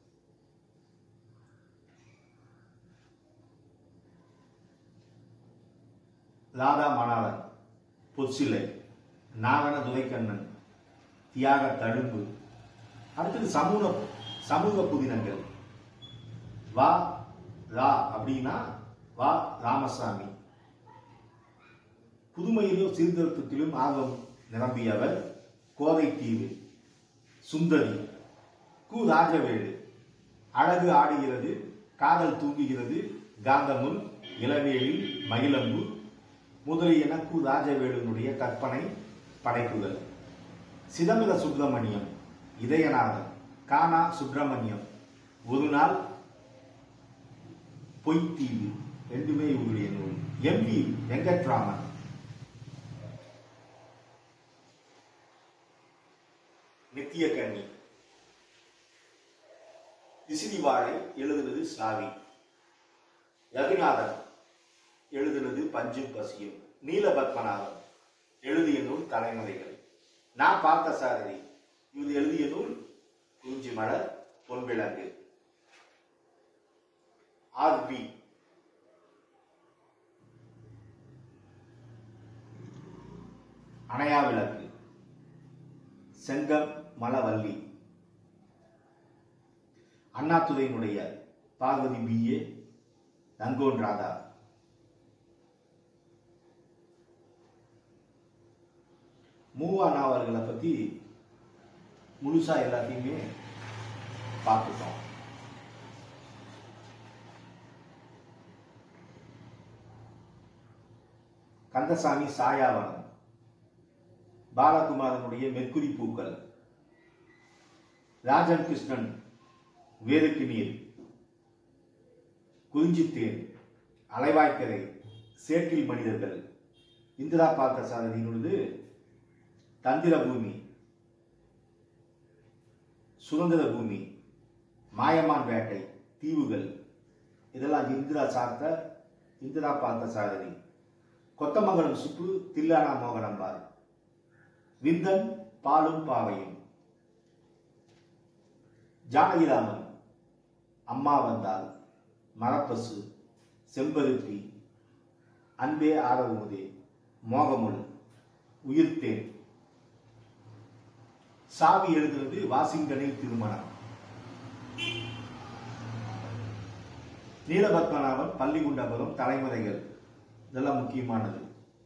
[SPEAKER 1] ராதா மணாளன் பொற்சிலை நாகன துரைக்கண்ணன் தியாக தழும்பு அடுத்தது சமூக சமூக புதினங்கள் வா ரா அப்படின்னா வா ராமசாமி புதுமையிலும் சீர்திருத்தத்திலும் ஆர்வம் நிரம்பியவர் கோதை தீவு சுந்தரி கு ராஜவேலு அழகு ஆடுகிறது காதல் தூங்குகிறது காந்தமுல் இளவேலில் மயிலம்பு முதலியன கு ராஜவேலுனுடைய கற்பனை படைப்புகள் சிதம்பர சுப்பிரமணியம் இதயநாதன் கானா சுப்பிரமணியம் ஒரு நாள் பொய்த்தீவு ரெண்டுமே இவருடைய நூல் எம்பி வெங்கட்ராமன் நித்திய கண்ணி விசிறி வாழை எழுதுனது சாவி ரகுநாதன் எழுதுனது பஞ்சும் பசியும் நீலபத்மநாதன் எழுதிய நூல் தலைமுறைகள் நான் பார்த்த சாரதி இது எழுதிய நூல் குறிஞ்சி மலர் பொன்விளக்கு ஆர் பி அணையா விளக்கு செங்கம் மலவல்லி அண்ணாதுரையினுடைய பார்வதி பிஏ நங்கோன் ராதா மூவா நாவல்களை பத்தி முழுசா எல்லாத்தையுமே பார்த்துட்டோம் கந்தசாமி சாயாவனம் பாலகுமாரனுடைய மெர்க்குரி பூக்கள் ராஜன் கிருஷ்ணன் வேருக்கு நீர் குறிஞ்சித்தேன் அலைவாய்க்கரை சேற்றில் மனிதர்கள் இந்திரா பார்த்த சாரதியினுள்ளது தந்திர பூமி சுதந்திர பூமி மாயமான் வேட்டை தீவுகள் இதெல்லாம் இந்திரா சார்த்த இந்திரா பார்த்த சாரதி கொத்தமங்கலம் சுப்பு தில்லானா மோகனம்பார் விந்தன் பாலும் பாவையும் ஜானகிராமன் அம்மா வந்தால் மரப்பசு செம்பருத்தி அன்பே ஆரவுமுதே மோகமுள் உயிர்த்தேன் சாவி எழுதுறது வாஷிங்டனில் திருமணம் நீலபத்மநாபன் பள்ளிகுண்டபுரம் தலைமுறைகள் இதெல்லாம் முக்கியமானது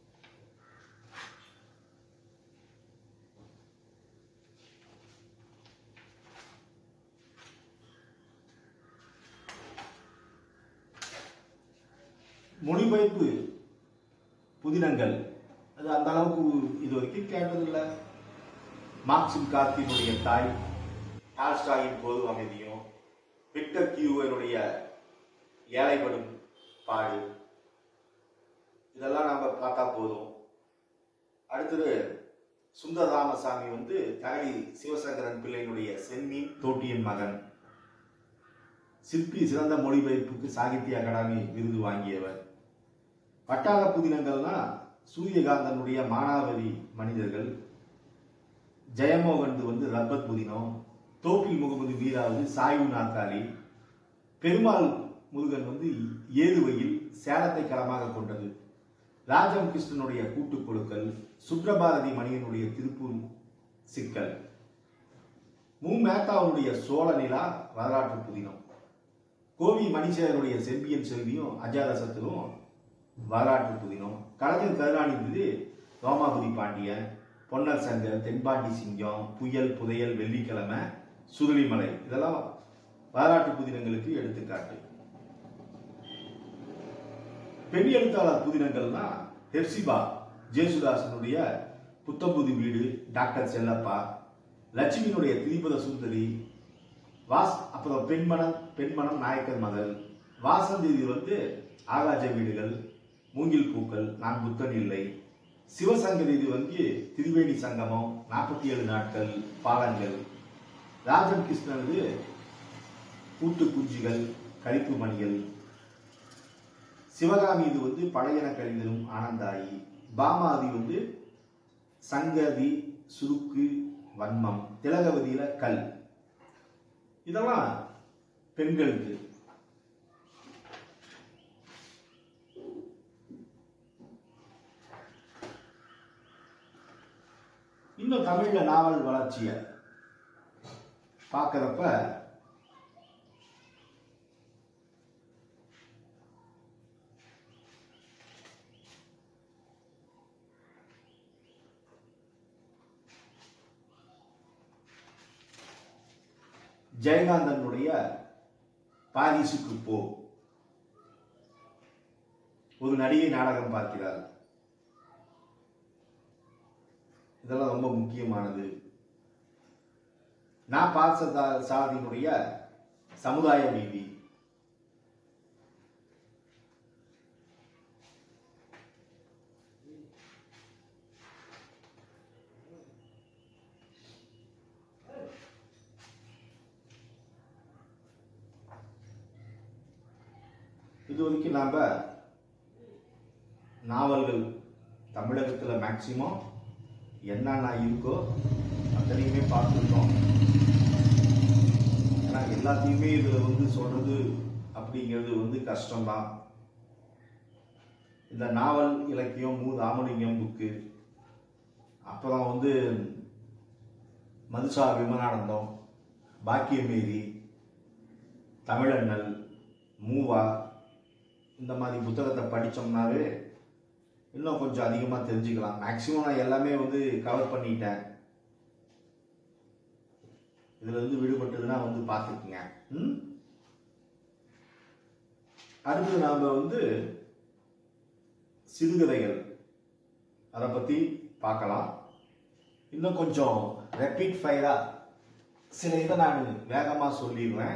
[SPEAKER 1] மொழிபெயர்ப்பு புதினங்கள் அது அந்த அளவுக்கு இது வரைக்கும் கேட்டதில்லை மார்க்சிம் கார்த்தினுடைய தாய் டால்ஸ்டாயின் போது அமைதியும் விக்டர் கியூவருடைய ஏழைப்படும் பாடு இதெல்லாம் நாம பார்த்தா போதும் அடுத்தது சுந்தர ராமசாமி வந்து தகழி சிவசங்கரன் பிள்ளையினுடைய செம்மீன் தோட்டியின் மகன் சிற்பி சிறந்த மொழிபெயர்ப்புக்கு சாகித்ய அகாடமி விருது வாங்கியவர் வட்டார புதினங்கள்னா சூரியகாந்தனுடைய மானாவரி மனிதர்கள் ஜெயமோகன் வந்து ரப்பர் புதினம் தோப்பில் முகமது வீராவது சாய்வு நாற்காலி பெருமாள் முருகன் வந்து ஏதுவையில் சேலத்தை களமாக கொண்டது ராஜம் கிருஷ்ணனுடைய கூட்டுக் கொடுக்கல் சுப்ரபாரதி மணியனுடைய திருப்பூர் சிக்கல் மு மேத்தாவுடைய சோழ நிலா வரலாற்று புதினம் கோவி மணிசேகருடைய செம்பியன் செல்வியும் அஜாதசத்திலும் வரலாற்று புதினம் கலைஞர் கருணாநிதி ரோமாபுரி பாண்டியன் பொன்னர் சங்கர் தென்பாண்டி சிங்கம் புயல் புதையல் வெள்ளிக்கிழமை சுருளிமலை இதெல்லாம் வரலாற்று புதினங்களுக்கு எடுத்துக்காட்டு பெண் எழுத்தாளர் புதினங்கள்னா ஹெர்சிபா ஜேசுதாசனுடைய புத்தம்புது வீடு டாக்டர் செல்லப்பா லட்சுமியினுடைய திரிபத சுந்தரி வாஸ் அப்புறம் பெண்மனம் பெண்மனம் நாயக்கர் மகள் வாசந்தி இது வந்து ஆகாஜ வீடுகள் மூங்கில் பூக்கள் நான் புத்தன் இல்லை சிவசங்கர் இது வந்து திரிவேணி சங்கமம் நாற்பத்தி ஏழு நாட்கள் பாலங்கள் ராஜன் கிருஷ்ணனது கூட்டு குஞ்சுகள் கழிப்பு மணிகள் சிவகாமி இது வந்து பழையன கழிதலும் ஆனந்தாயி பாமாதி வந்து சங்கதி சுருக்கு வன்மம் திலகவதியில கல் இதெல்லாம் பெண்களுக்கு இன்னும் தமிழ்ல நாவல் வளர்ச்சிய பார்க்கறப்ப ஜெயகாந்தனுடைய பாரிசுக்கு போ ஒரு நடிகை நாடகம் பார்க்கிறார் இதெல்லாம் ரொம்ப முக்கியமானது நான் பார்த்த சாதியினுடைய சமுதாய நீதி இது வரைக்கும் நாம நாவல்கள் தமிழகத்துல மேக்சிமம் என்னென்ன இருக்கோ அத்தனையுமே பார்த்துருக்கோம் ஏன்னா எல்லாத்தையுமே இதில் வந்து சொல்றது அப்படிங்கிறது வந்து கஷ்டம்தான் இந்த நாவல் இலக்கியம் மு ராமலிங்கம் புக்கு அப்புறம் வந்து மதுசா விமனானந்தம் பாக்கியமேரி தமிழண்ணல் மூவா இந்த மாதிரி புத்தகத்தை படித்தோம்னாவே இன்னும் கொஞ்சம் அதிகமாக தெரிஞ்சுக்கலாம் மேக்ஸிமம் நான் எல்லாமே வந்து கவர் பண்ணிட்டேன் இதுல இருந்து விடுபட்டதுன்னா வந்து பார்த்துக்குங்க ம் அடுத்து நாம் வந்து சிறுகதைகள் அதை பற்றி பார்க்கலாம் இன்னும் கொஞ்சம் ரெப்பிட் ஃபயராக சில இதை நான் வேகமாக சொல்லிடுவேன்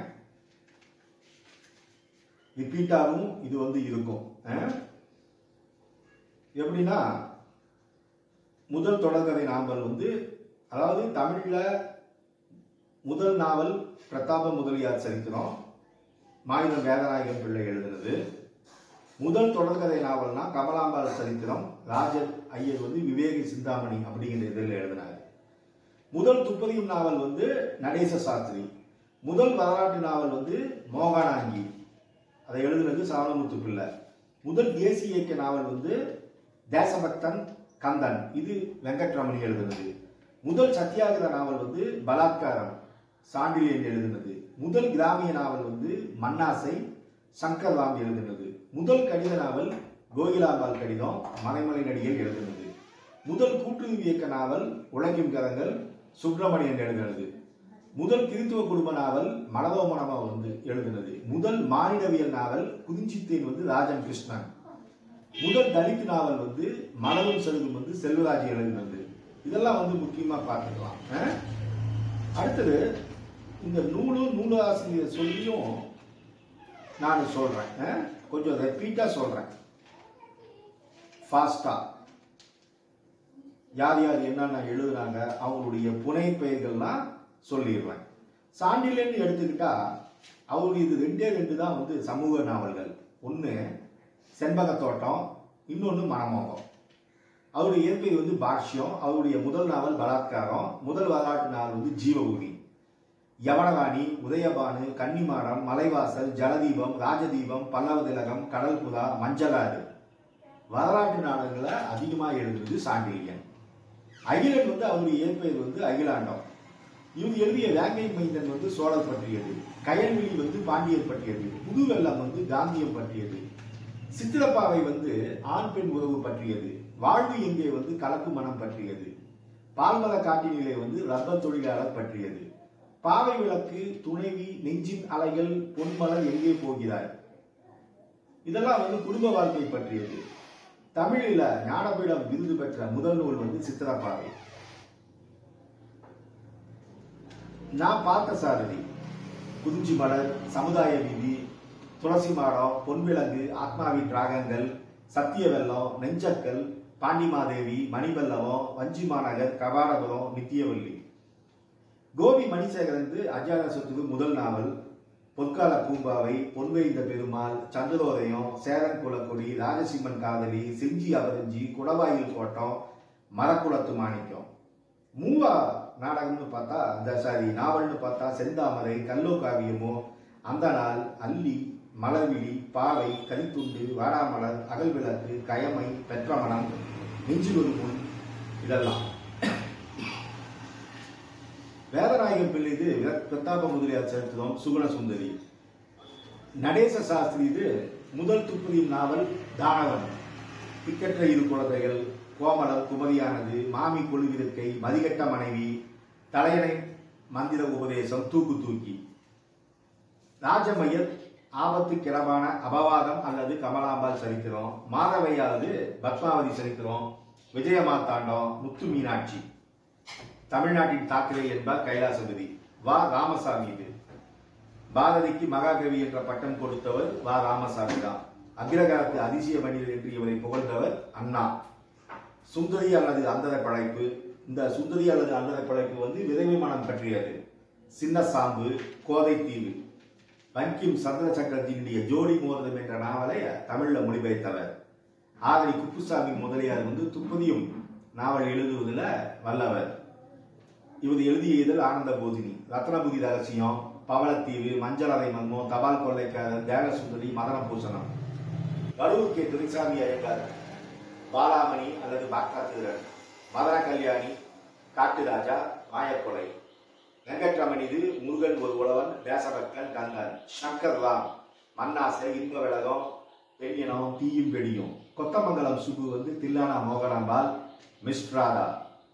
[SPEAKER 1] ரிப்பீட்டாகவும் இது வந்து இருக்கும் ஆ? எப்படின்னா முதல் தொடர்கதை நாவல் வந்து அதாவது தமிழில் முதல் நாவல் பிரதாப முதலியார் சரித்திரம் மாநிலம் வேதநாயகன் பிள்ளை எழுதுனது முதல் தொடர்கதை நாவல்னா கமலாம்பாள் சரித்திரம் ராஜன் ஐயர் வந்து விவேக சிந்தாமணி அப்படிங்கிற இதில் எழுதினார் முதல் துப்பறியும் நாவல் வந்து நடேச சாஸ்திரி முதல் வரலாற்று நாவல் வந்து மோகனாங்கி அதை எழுதுனது சாவணமுத்து பிள்ளை முதல் தேசிய இயக்க நாவல் வந்து தேசபக்தன் கந்தன் இது வெங்கட்ரமணி எழுதுனது முதல் சத்தியாகிர நாவல் வந்து பலாத்காரம் சாண்டிலியன் எழுதுனது முதல் கிராமிய நாவல் வந்து மன்னாசை சங்கர்ராம் எழுதுனது முதல் கடித நாவல் கோகிலாம்பாள் கடிதம் மலைமலை நடிகர் எழுதுனது முதல் கூட்டுறவு இயக்க நாவல் உழைக்கும் கரங்கள் சுப்பிரமணியன் எழுதுனது முதல் கிறித்துவ குடும்ப நாவல் மனதோ மனமோ வந்து எழுதுனது முதல் மானிடவியல் நாவல் குதிஞ்சித்தேன் வந்து ராஜன் கிருஷ்ணன் முதல் தலித் நாவல் வந்து மலரும் செல்வம் வந்து செல்வராஜ் எழுதினது இதெல்லாம் வந்து முக்கியமா பார்த்துக்கலாம் ஆ? அடுத்தது இந்த நூலும் நூலாசிரியர் சொல்லியும் நான் சொல்றேன் ஆ? கொஞ்சம் ரெப்பீட்டா சொல்றேன் ஃபாஸ்டா யார் யார் என்னென்ன எழுதுறாங்க அவங்களுடைய புனை பெயர்கள்லாம் சொல்லிடுவேன் சாண்டிலியன் எடுத்துக்கிட்டா அவருடைய இது ரெண்டே ரெண்டு தான் வந்து சமூக நாவல்கள் ஒன்று செண்பகத்தோட்டம் இன்னொன்று மனமோகம் அவருடைய இயற்பெயர் வந்து பாஷ்யம் அவருடைய முதல் நாவல் பலாத்காரம் முதல் வரலாற்று நாவல் வந்து ஜீவபூமி யவனவாணி உதயபானு கன்னிமாடம் மலைவாசல் ஜலதீபம் ராஜதீபம் பல்லவ திலகம் கடல்புறா மஞ்சளாறு வரலாற்று நாடகங்களை அதிகமாக எழுதுனது சாண்டிலியன் அகிலன் வந்து அவருடைய இயற்பெயர் வந்து அகிலாண்டம் இவர் எழுதிய வேங்கை மைந்தன் வந்து சோழர் பற்றியது கயல்விழி வந்து பாண்டியர் பற்றியது புதுவெல்லம் வந்து காந்தியம் பற்றியது சித்திரப்பாவை வந்து ஆண் பெண் உறவு பற்றியது வாழ்வு எங்கே வந்து கலப்பு மனம் பற்றியது பால்மர காட்டினிலே வந்து ரப்பர் தொழிலாளர் பற்றியது பாவை விளக்கு துணைவி நெஞ்சின் அலைகள் பொன்மலர் எங்கே போகிறாய் இதெல்லாம் வந்து குடும்ப வாழ்க்கை பற்றியது தமிழில ஞானபீடம் விருது பெற்ற முதல் நூல் வந்து சித்திரப்பாவை நான் பார்த்த சாரதி குறிஞ்சி மலர் சமுதாய வீதி துளசி மாடம் பொன்விலங்கு ஆத்மாவின் ராகங்கள் சத்திய வெள்ளம் நெஞ்சக்கல் பாண்டிமாதேவி மணிபல்லவம் வஞ்சிமாநகர் கபாடபுரம் நித்தியவல்லி கோபி மணிசேகரந்து அஜாரசத்துக்கு முதல் நாவல் பொற்கால பூம்பாவை பொன்வைந்த பெருமாள் சந்திரோதயம் சேரன் குலக்குடி ராஜசிம்மன் காதலி செஞ்சி அவரஞ்சி குடவாயில் கோட்டம் மரக்குளத்து மாணிக்கம் மூவா நாடகம்னு பார்த்தா இந்த சாரி நாவல்னு பார்த்தா செந்தாமரை கல்லோ காவியமோ அந்த நாள் அல்லி மலர்விழி பாவை கரித்துண்டு வாடாமலர் அகல்விளக்கு கயமை பெற்றமணம் நெஞ்சில் முன் இதெல்லாம் வேதநாயகம் பிள்ளை இது விர- பிரதாப முதலியார் சரித்திரம் சுகுண சுந்தரி நடேச சாஸ்திரி இது முதல் துப்புரியும் நாவல் தானவன் திக்கற்ற இரு குழந்தைகள் கோமலம் குமரியானது மாமி கொள்விருக்கை மதிகட்ட மனைவி தலையணை மந்திர உபதேசம் தூக்கு தூக்கி ராஜமையர் ஆபத்துக்கிடமான அபவாதம் அல்லது கமலாம்பாள் சரித்திரம் மாதவையாவது பத்மாவதி சரித்திரம் விஜயமார்த்தாண்டம் முத்து மீனாட்சி தமிழ்நாட்டின் தாக்கரே என்பார் கைலாசபதி வா ராமசாமி இது பாரதிக்கு மகாகவி என்ற பட்டம் கொடுத்தவர் வா ராமசாமி தான் அகிரகாரத்து அதிசய மனிதர் என்று இவரை புகழ்ந்தவர் அண்ணா சுந்தரி அல்லது அந்தர படைப்பு இந்த சுந்தரி அல்லது அந்தர படைப்பு வந்து விதவை மனம் பற்றியது சின்ன சாம்பு கோதை தீவு பங்கிம் சந்திர சக்கரத்தினுடைய ஜோடி மோதம் என்ற நாவலை தமிழ்ல மொழிபெயர்த்தவர் ஆதரி குப்புசாமி முதலியார் வந்து துப்பதியும் நாவல் எழுதுவதில் வல்லவர் இவர் எழுதிய இதழ் ஆனந்த போதினி ரத்னபுதி ரகசியம் பவளத்தீவு மஞ்சளறை மர்மம் தபால் கொள்ளைக்காரர் தேவசுந்தரி மதன பூசணம் வடுவூர் கே துரைசாமி ஐயங்கார் பாலாமணி அல்லது பாக்காத்திரன் மதன கல்யாணி காட்டுராஜா மாயக்கொலை வெங்கட்ரமணிது முருகன் ஒரு உழவன் தேசபக்தன் கங்கன் சங்கர் ராம் மன்னாசை இன்ப விளகம் பெண்ணினம் தீயும் வெடியும் கொத்தமங்கலம் சுப்பு வந்து தில்லானா மோகனாம்பாள் மிஸ்ட்ராதா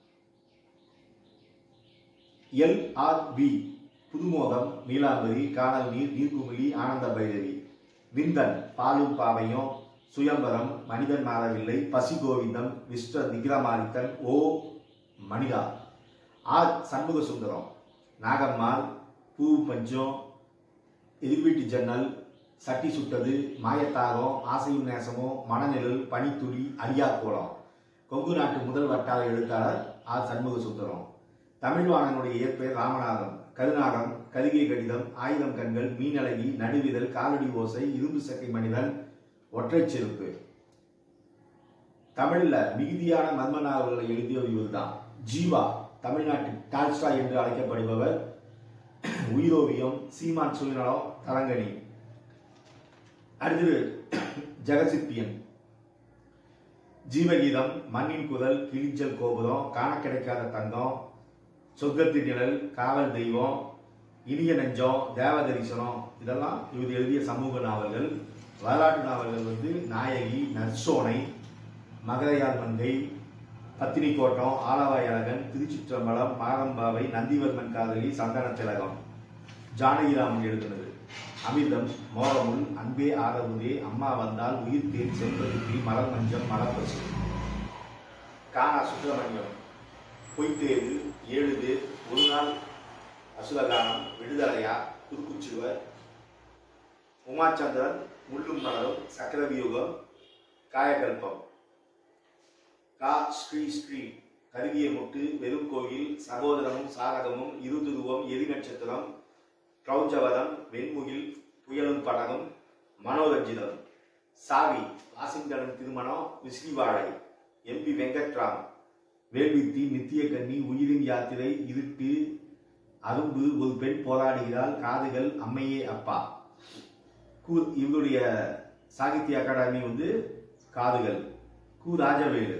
[SPEAKER 1] எல் ஆர் பி புதுமோகம் நீலாம்பரி காணல் நீர் நீர்க்குமிழி ஆனந்த பைரவி விந்தன் பாலும் பாவையும் சுயம்பரம் மனிதன் மாறவில்லை பசி கோவிந்தம் விஸ்வ விக்ரமாதித்தன் ஓ மனிதா ஆர் சண்முக சுந்தரம் நாகம்மாள் பூ பஞ்சம் எதிர்வீட்டு ஜன்னல் சட்டி சுட்டது மாயத்தாகம் ஆசையும் நேசமும் மனநிழல் பனித்துளி அரியாக்கோளம் கொங்கு நாட்டு முதல் வட்டார எழுத்தாளர் ஆர் சண்முக சுந்தரம் தமிழ்வாணனுடைய இயற்பெயர் ராமநாதன் கருநாகம் கலிகை கடிதம் ஆயுதம் கண்கள் மீனழகி நடுவிதழ் காலடி ஓசை இரும்பு சக்கை மனிதன் ஒற்றைச் செருப்பு தமிழ்ல மிகுதியான மர்ம நாவல்களை எழுதியவர் இவர்தான் ஜீவா தமிழ்நாட்டு டால்ஸ்டா என்று அழைக்கப்படுபவர் உயிரோவியம் சீமான் சுயநலம் தரங்கணி அடுத்தது ஜெகசிப்பியன் ஜீவகீதம் மண்ணின் குரல் கிழிஞ்சல் கோபுரம் காண கிடைக்காத தங்கம் சொர்க்கத்தின் நிழல் காவல் தெய்வம் இனிய நெஞ்சம் தேவ தரிசனம் இதெல்லாம் இவர் எழுதிய சமூக நாவல்கள் வரலாற்று நாவல்கள் வந்து நாயகி நற்சோனை மகரையார் மங்கை பத்தினி கோட்டம் ஆலவாய் அழகன் திருச்சிற்றம்பலம் மாரம்பாவை நந்திவர்மன் காதலி சந்தன திலகம் ஜானகிராமன் எழுதினது அமிர்தம் மோகமுல் அன்பே ஆதவுதே அம்மா வந்தால் உயிர் தேன் செல்வதுக்கு மலர் மஞ்சம் மலர்பசு கானா சுப்பிரமணியம் பொய்த்தேர்வு ஏழுது ஒரு நாள் அசுரகானம் விடுதலையா குறுக்குச்சிறுவர் உமாச்சந்திரன் முள்ளும் மலரும் சக்கரவியூகம் காயகல்பம் கா ஸ்ரீ ஸ்ரீ கருகிய முட்டு வெறும் கோயில் சகோதரமும் சாரகமும் இருதுருவம் எரி நட்சத்திரம் கிரௌஞ்சவதம் வெண்முகில் புயலும் படகும் மனோரஞ்சிதம் சாவி வாஷிங்டனின் திருமணம் விஸ்கிவாழை எம்பி வெங்கட்ராம் வேள்வித்தி நித்திய கன்னி உயிரின் யாத்திரை இருட்டு அரும்பு ஒரு பெண் போராடுகிறாள் காதுகள் அம்மையே அப்பா கு இவருடைய சாகித்ய அகாடமி வந்து காதுகள் கு ராஜவேலு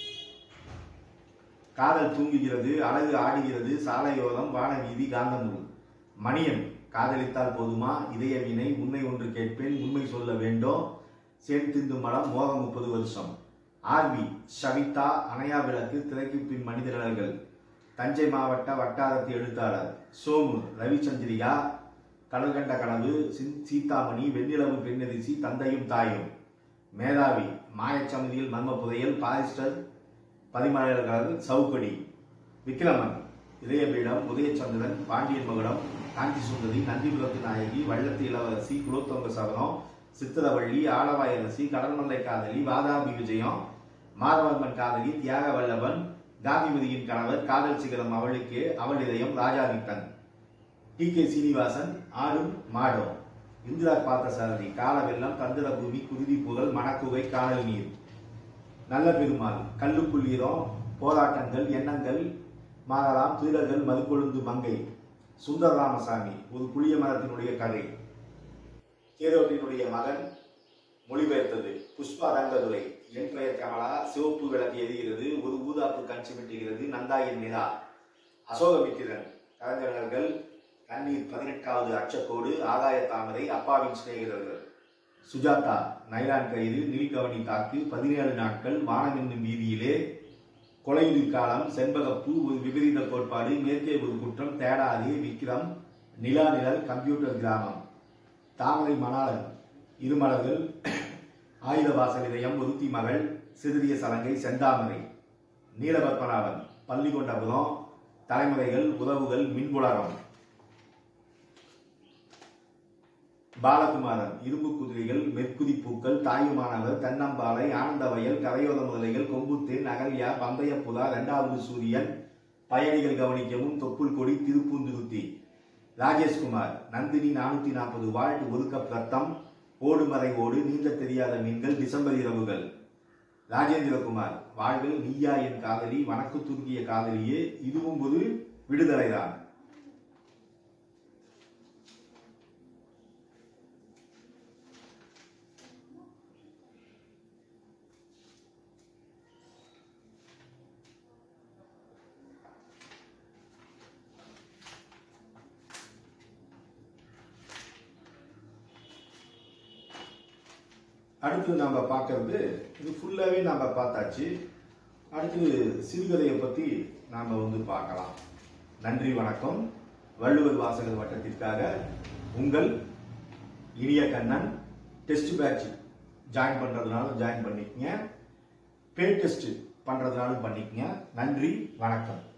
[SPEAKER 1] காதல் தூங்குகிறது அழகு ஆடுகிறது சாலையோரம் வானவீதி காந்தநூல் மணியன் காதலித்தால் போதுமா இதய வினை உண்மை ஒன்று கேட்பேன் உண்மை சொல்ல வேண்டும் சேர்த்திந்து மலம் மோகம் முப்பது வருஷம் ஆர்வி ஷவிதா அணையா விளக்கு திரைக்கு பின் மனிதர்கள் தஞ்சை மாவட்ட வட்டாரத்து எழுத்தாளர் சோமு ரவிச்சந்திரிகா கடல் கண்ட கனவு சின்- சீதாமணி வெண்ணிலவு பெண்ணெரிசி தந்தையும் தாயும் மேதாவி மாயச்சமதியில் மர்ம புதையல் பாரிஸ்டர் பதிமலையாளர்கள் சவுக்கடி விக்ரமன் இதயபீடம் உதயச்சந்திரன் பாண்டியன் மகுடம் காஞ்சி சுந்தரி நந்திபுரத்து நாயகி வள்ளத்து இளவரசி குலோத்தொங்க சபனம் சித்திரவள்ளி ஆலவாயரசி கடல்மல்லை காதலி வாதாபி விஜயம் மாதவர்மன் காதலி தியாக வல்லவன் காந்திமதியின் கணவர் காதல் சிகரம் அவளுக்கே அவள் இதயம் ராஜாதித்தன் டி கே சீனிவாசன் ஆடும் மாடும் இந்திரா பார்த்தசாரதி காலவெல்லம் தந்திர பூமி குருதி புகழ் மணக்குகை காணல் நீர் நல்ல பெருமாள் கல்லுக்குள்ளீரம் போராட்டங்கள் எண்ணங்கள் மாறலாம் தீரர்கள் மதுக்கொழுந்து மங்கை சுந்தர ராமசாமி ஒரு புளிய மரத்தினுடைய கதை கேரோட்டினுடைய மகன் மொழிபெயர்த்தது புஷ்பா ரங்கதுரை என் பெயர் கமலா சிவப்பு விளக்கு எரிகிறது ஒரு ஊதாப்பு கண் சிமிட்டுகிறது நந்தாயின் நிலா அசோகமித்திரன் கலைஞர்கள் கண்ணீர் பதினெட்டாவது அச்சக்கோடு ஆகாய தாமரை அப்பாவின் சிநேகிதர்கள் சுஜாதா நைலான் கயிறு நீல்கவனி தாக்கு பதினேழு நாட்கள் வானம் என்னும் வீதியிலே கொலையுதிர் காலம் செண்பகப்பூ ஒரு விபரீத கோட்பாடு மேற்கே ஒரு குற்றம் தேடாதே விக்ரம் நிலா நிழல் கம்ப்யூட்டர் கிராமம் தாமரை மணாளன் இருமலர்கள் ஆயுத வாசல் இதயம் ஒருத்தி மகள் சிதறிய சலங்கை செந்தாமரை நீலபத்மநாபன் பள்ளிகொண்டபுரம் தலைமுறைகள் உறவுகள் மின்புலகம் பாலகுமாரன் இரும்பு குதிரைகள் மெற்குதி பூக்கள் தாயுமானவர் தென்னம்பாலை ஆனந்த வயல் கரையோர முதலைகள் கொம்புத்தேன் அகல்யா பந்தய புலா இரண்டாவது சூரியன் பயணிகள் கவனிக்கவும் தொப்புள் கொடி திருப்பூந்துருத்தி ராஜேஷ்குமார் நந்தினி நானூத்தி நாற்பது வால்ட் ஒரு கப் ரத்தம் ஓடுமறை ஓடு நீந்த தெரியாத மீன்கள் டிசம்பர் இரவுகள் ராஜேந்திரகுமார் வாழ்வு நீயா என் காதலி வணக்கு துருக்கிய காதலியே இதுவும் ஒரு விடுதலைதான் அடுத்து நாம பார்க்கறது இது ஃபுல்லாவே நாம பார்த்தாச்சு அடுத்து சிறுகதையை பத்தி நாம வந்து பார்க்கலாம் நன்றி வணக்கம் வள்ளுவர் வாசகர் வட்டத்திற்காக உங்கள் இனிய கண்ணன் டெஸ்ட் பேட்ச் ஜாயின் பண்றதுனால ஜாயின் பண்ணிக்கங்க பே டெஸ்ட் பண்றதுனாலும் பண்ணிக்கங்க நன்றி வணக்கம்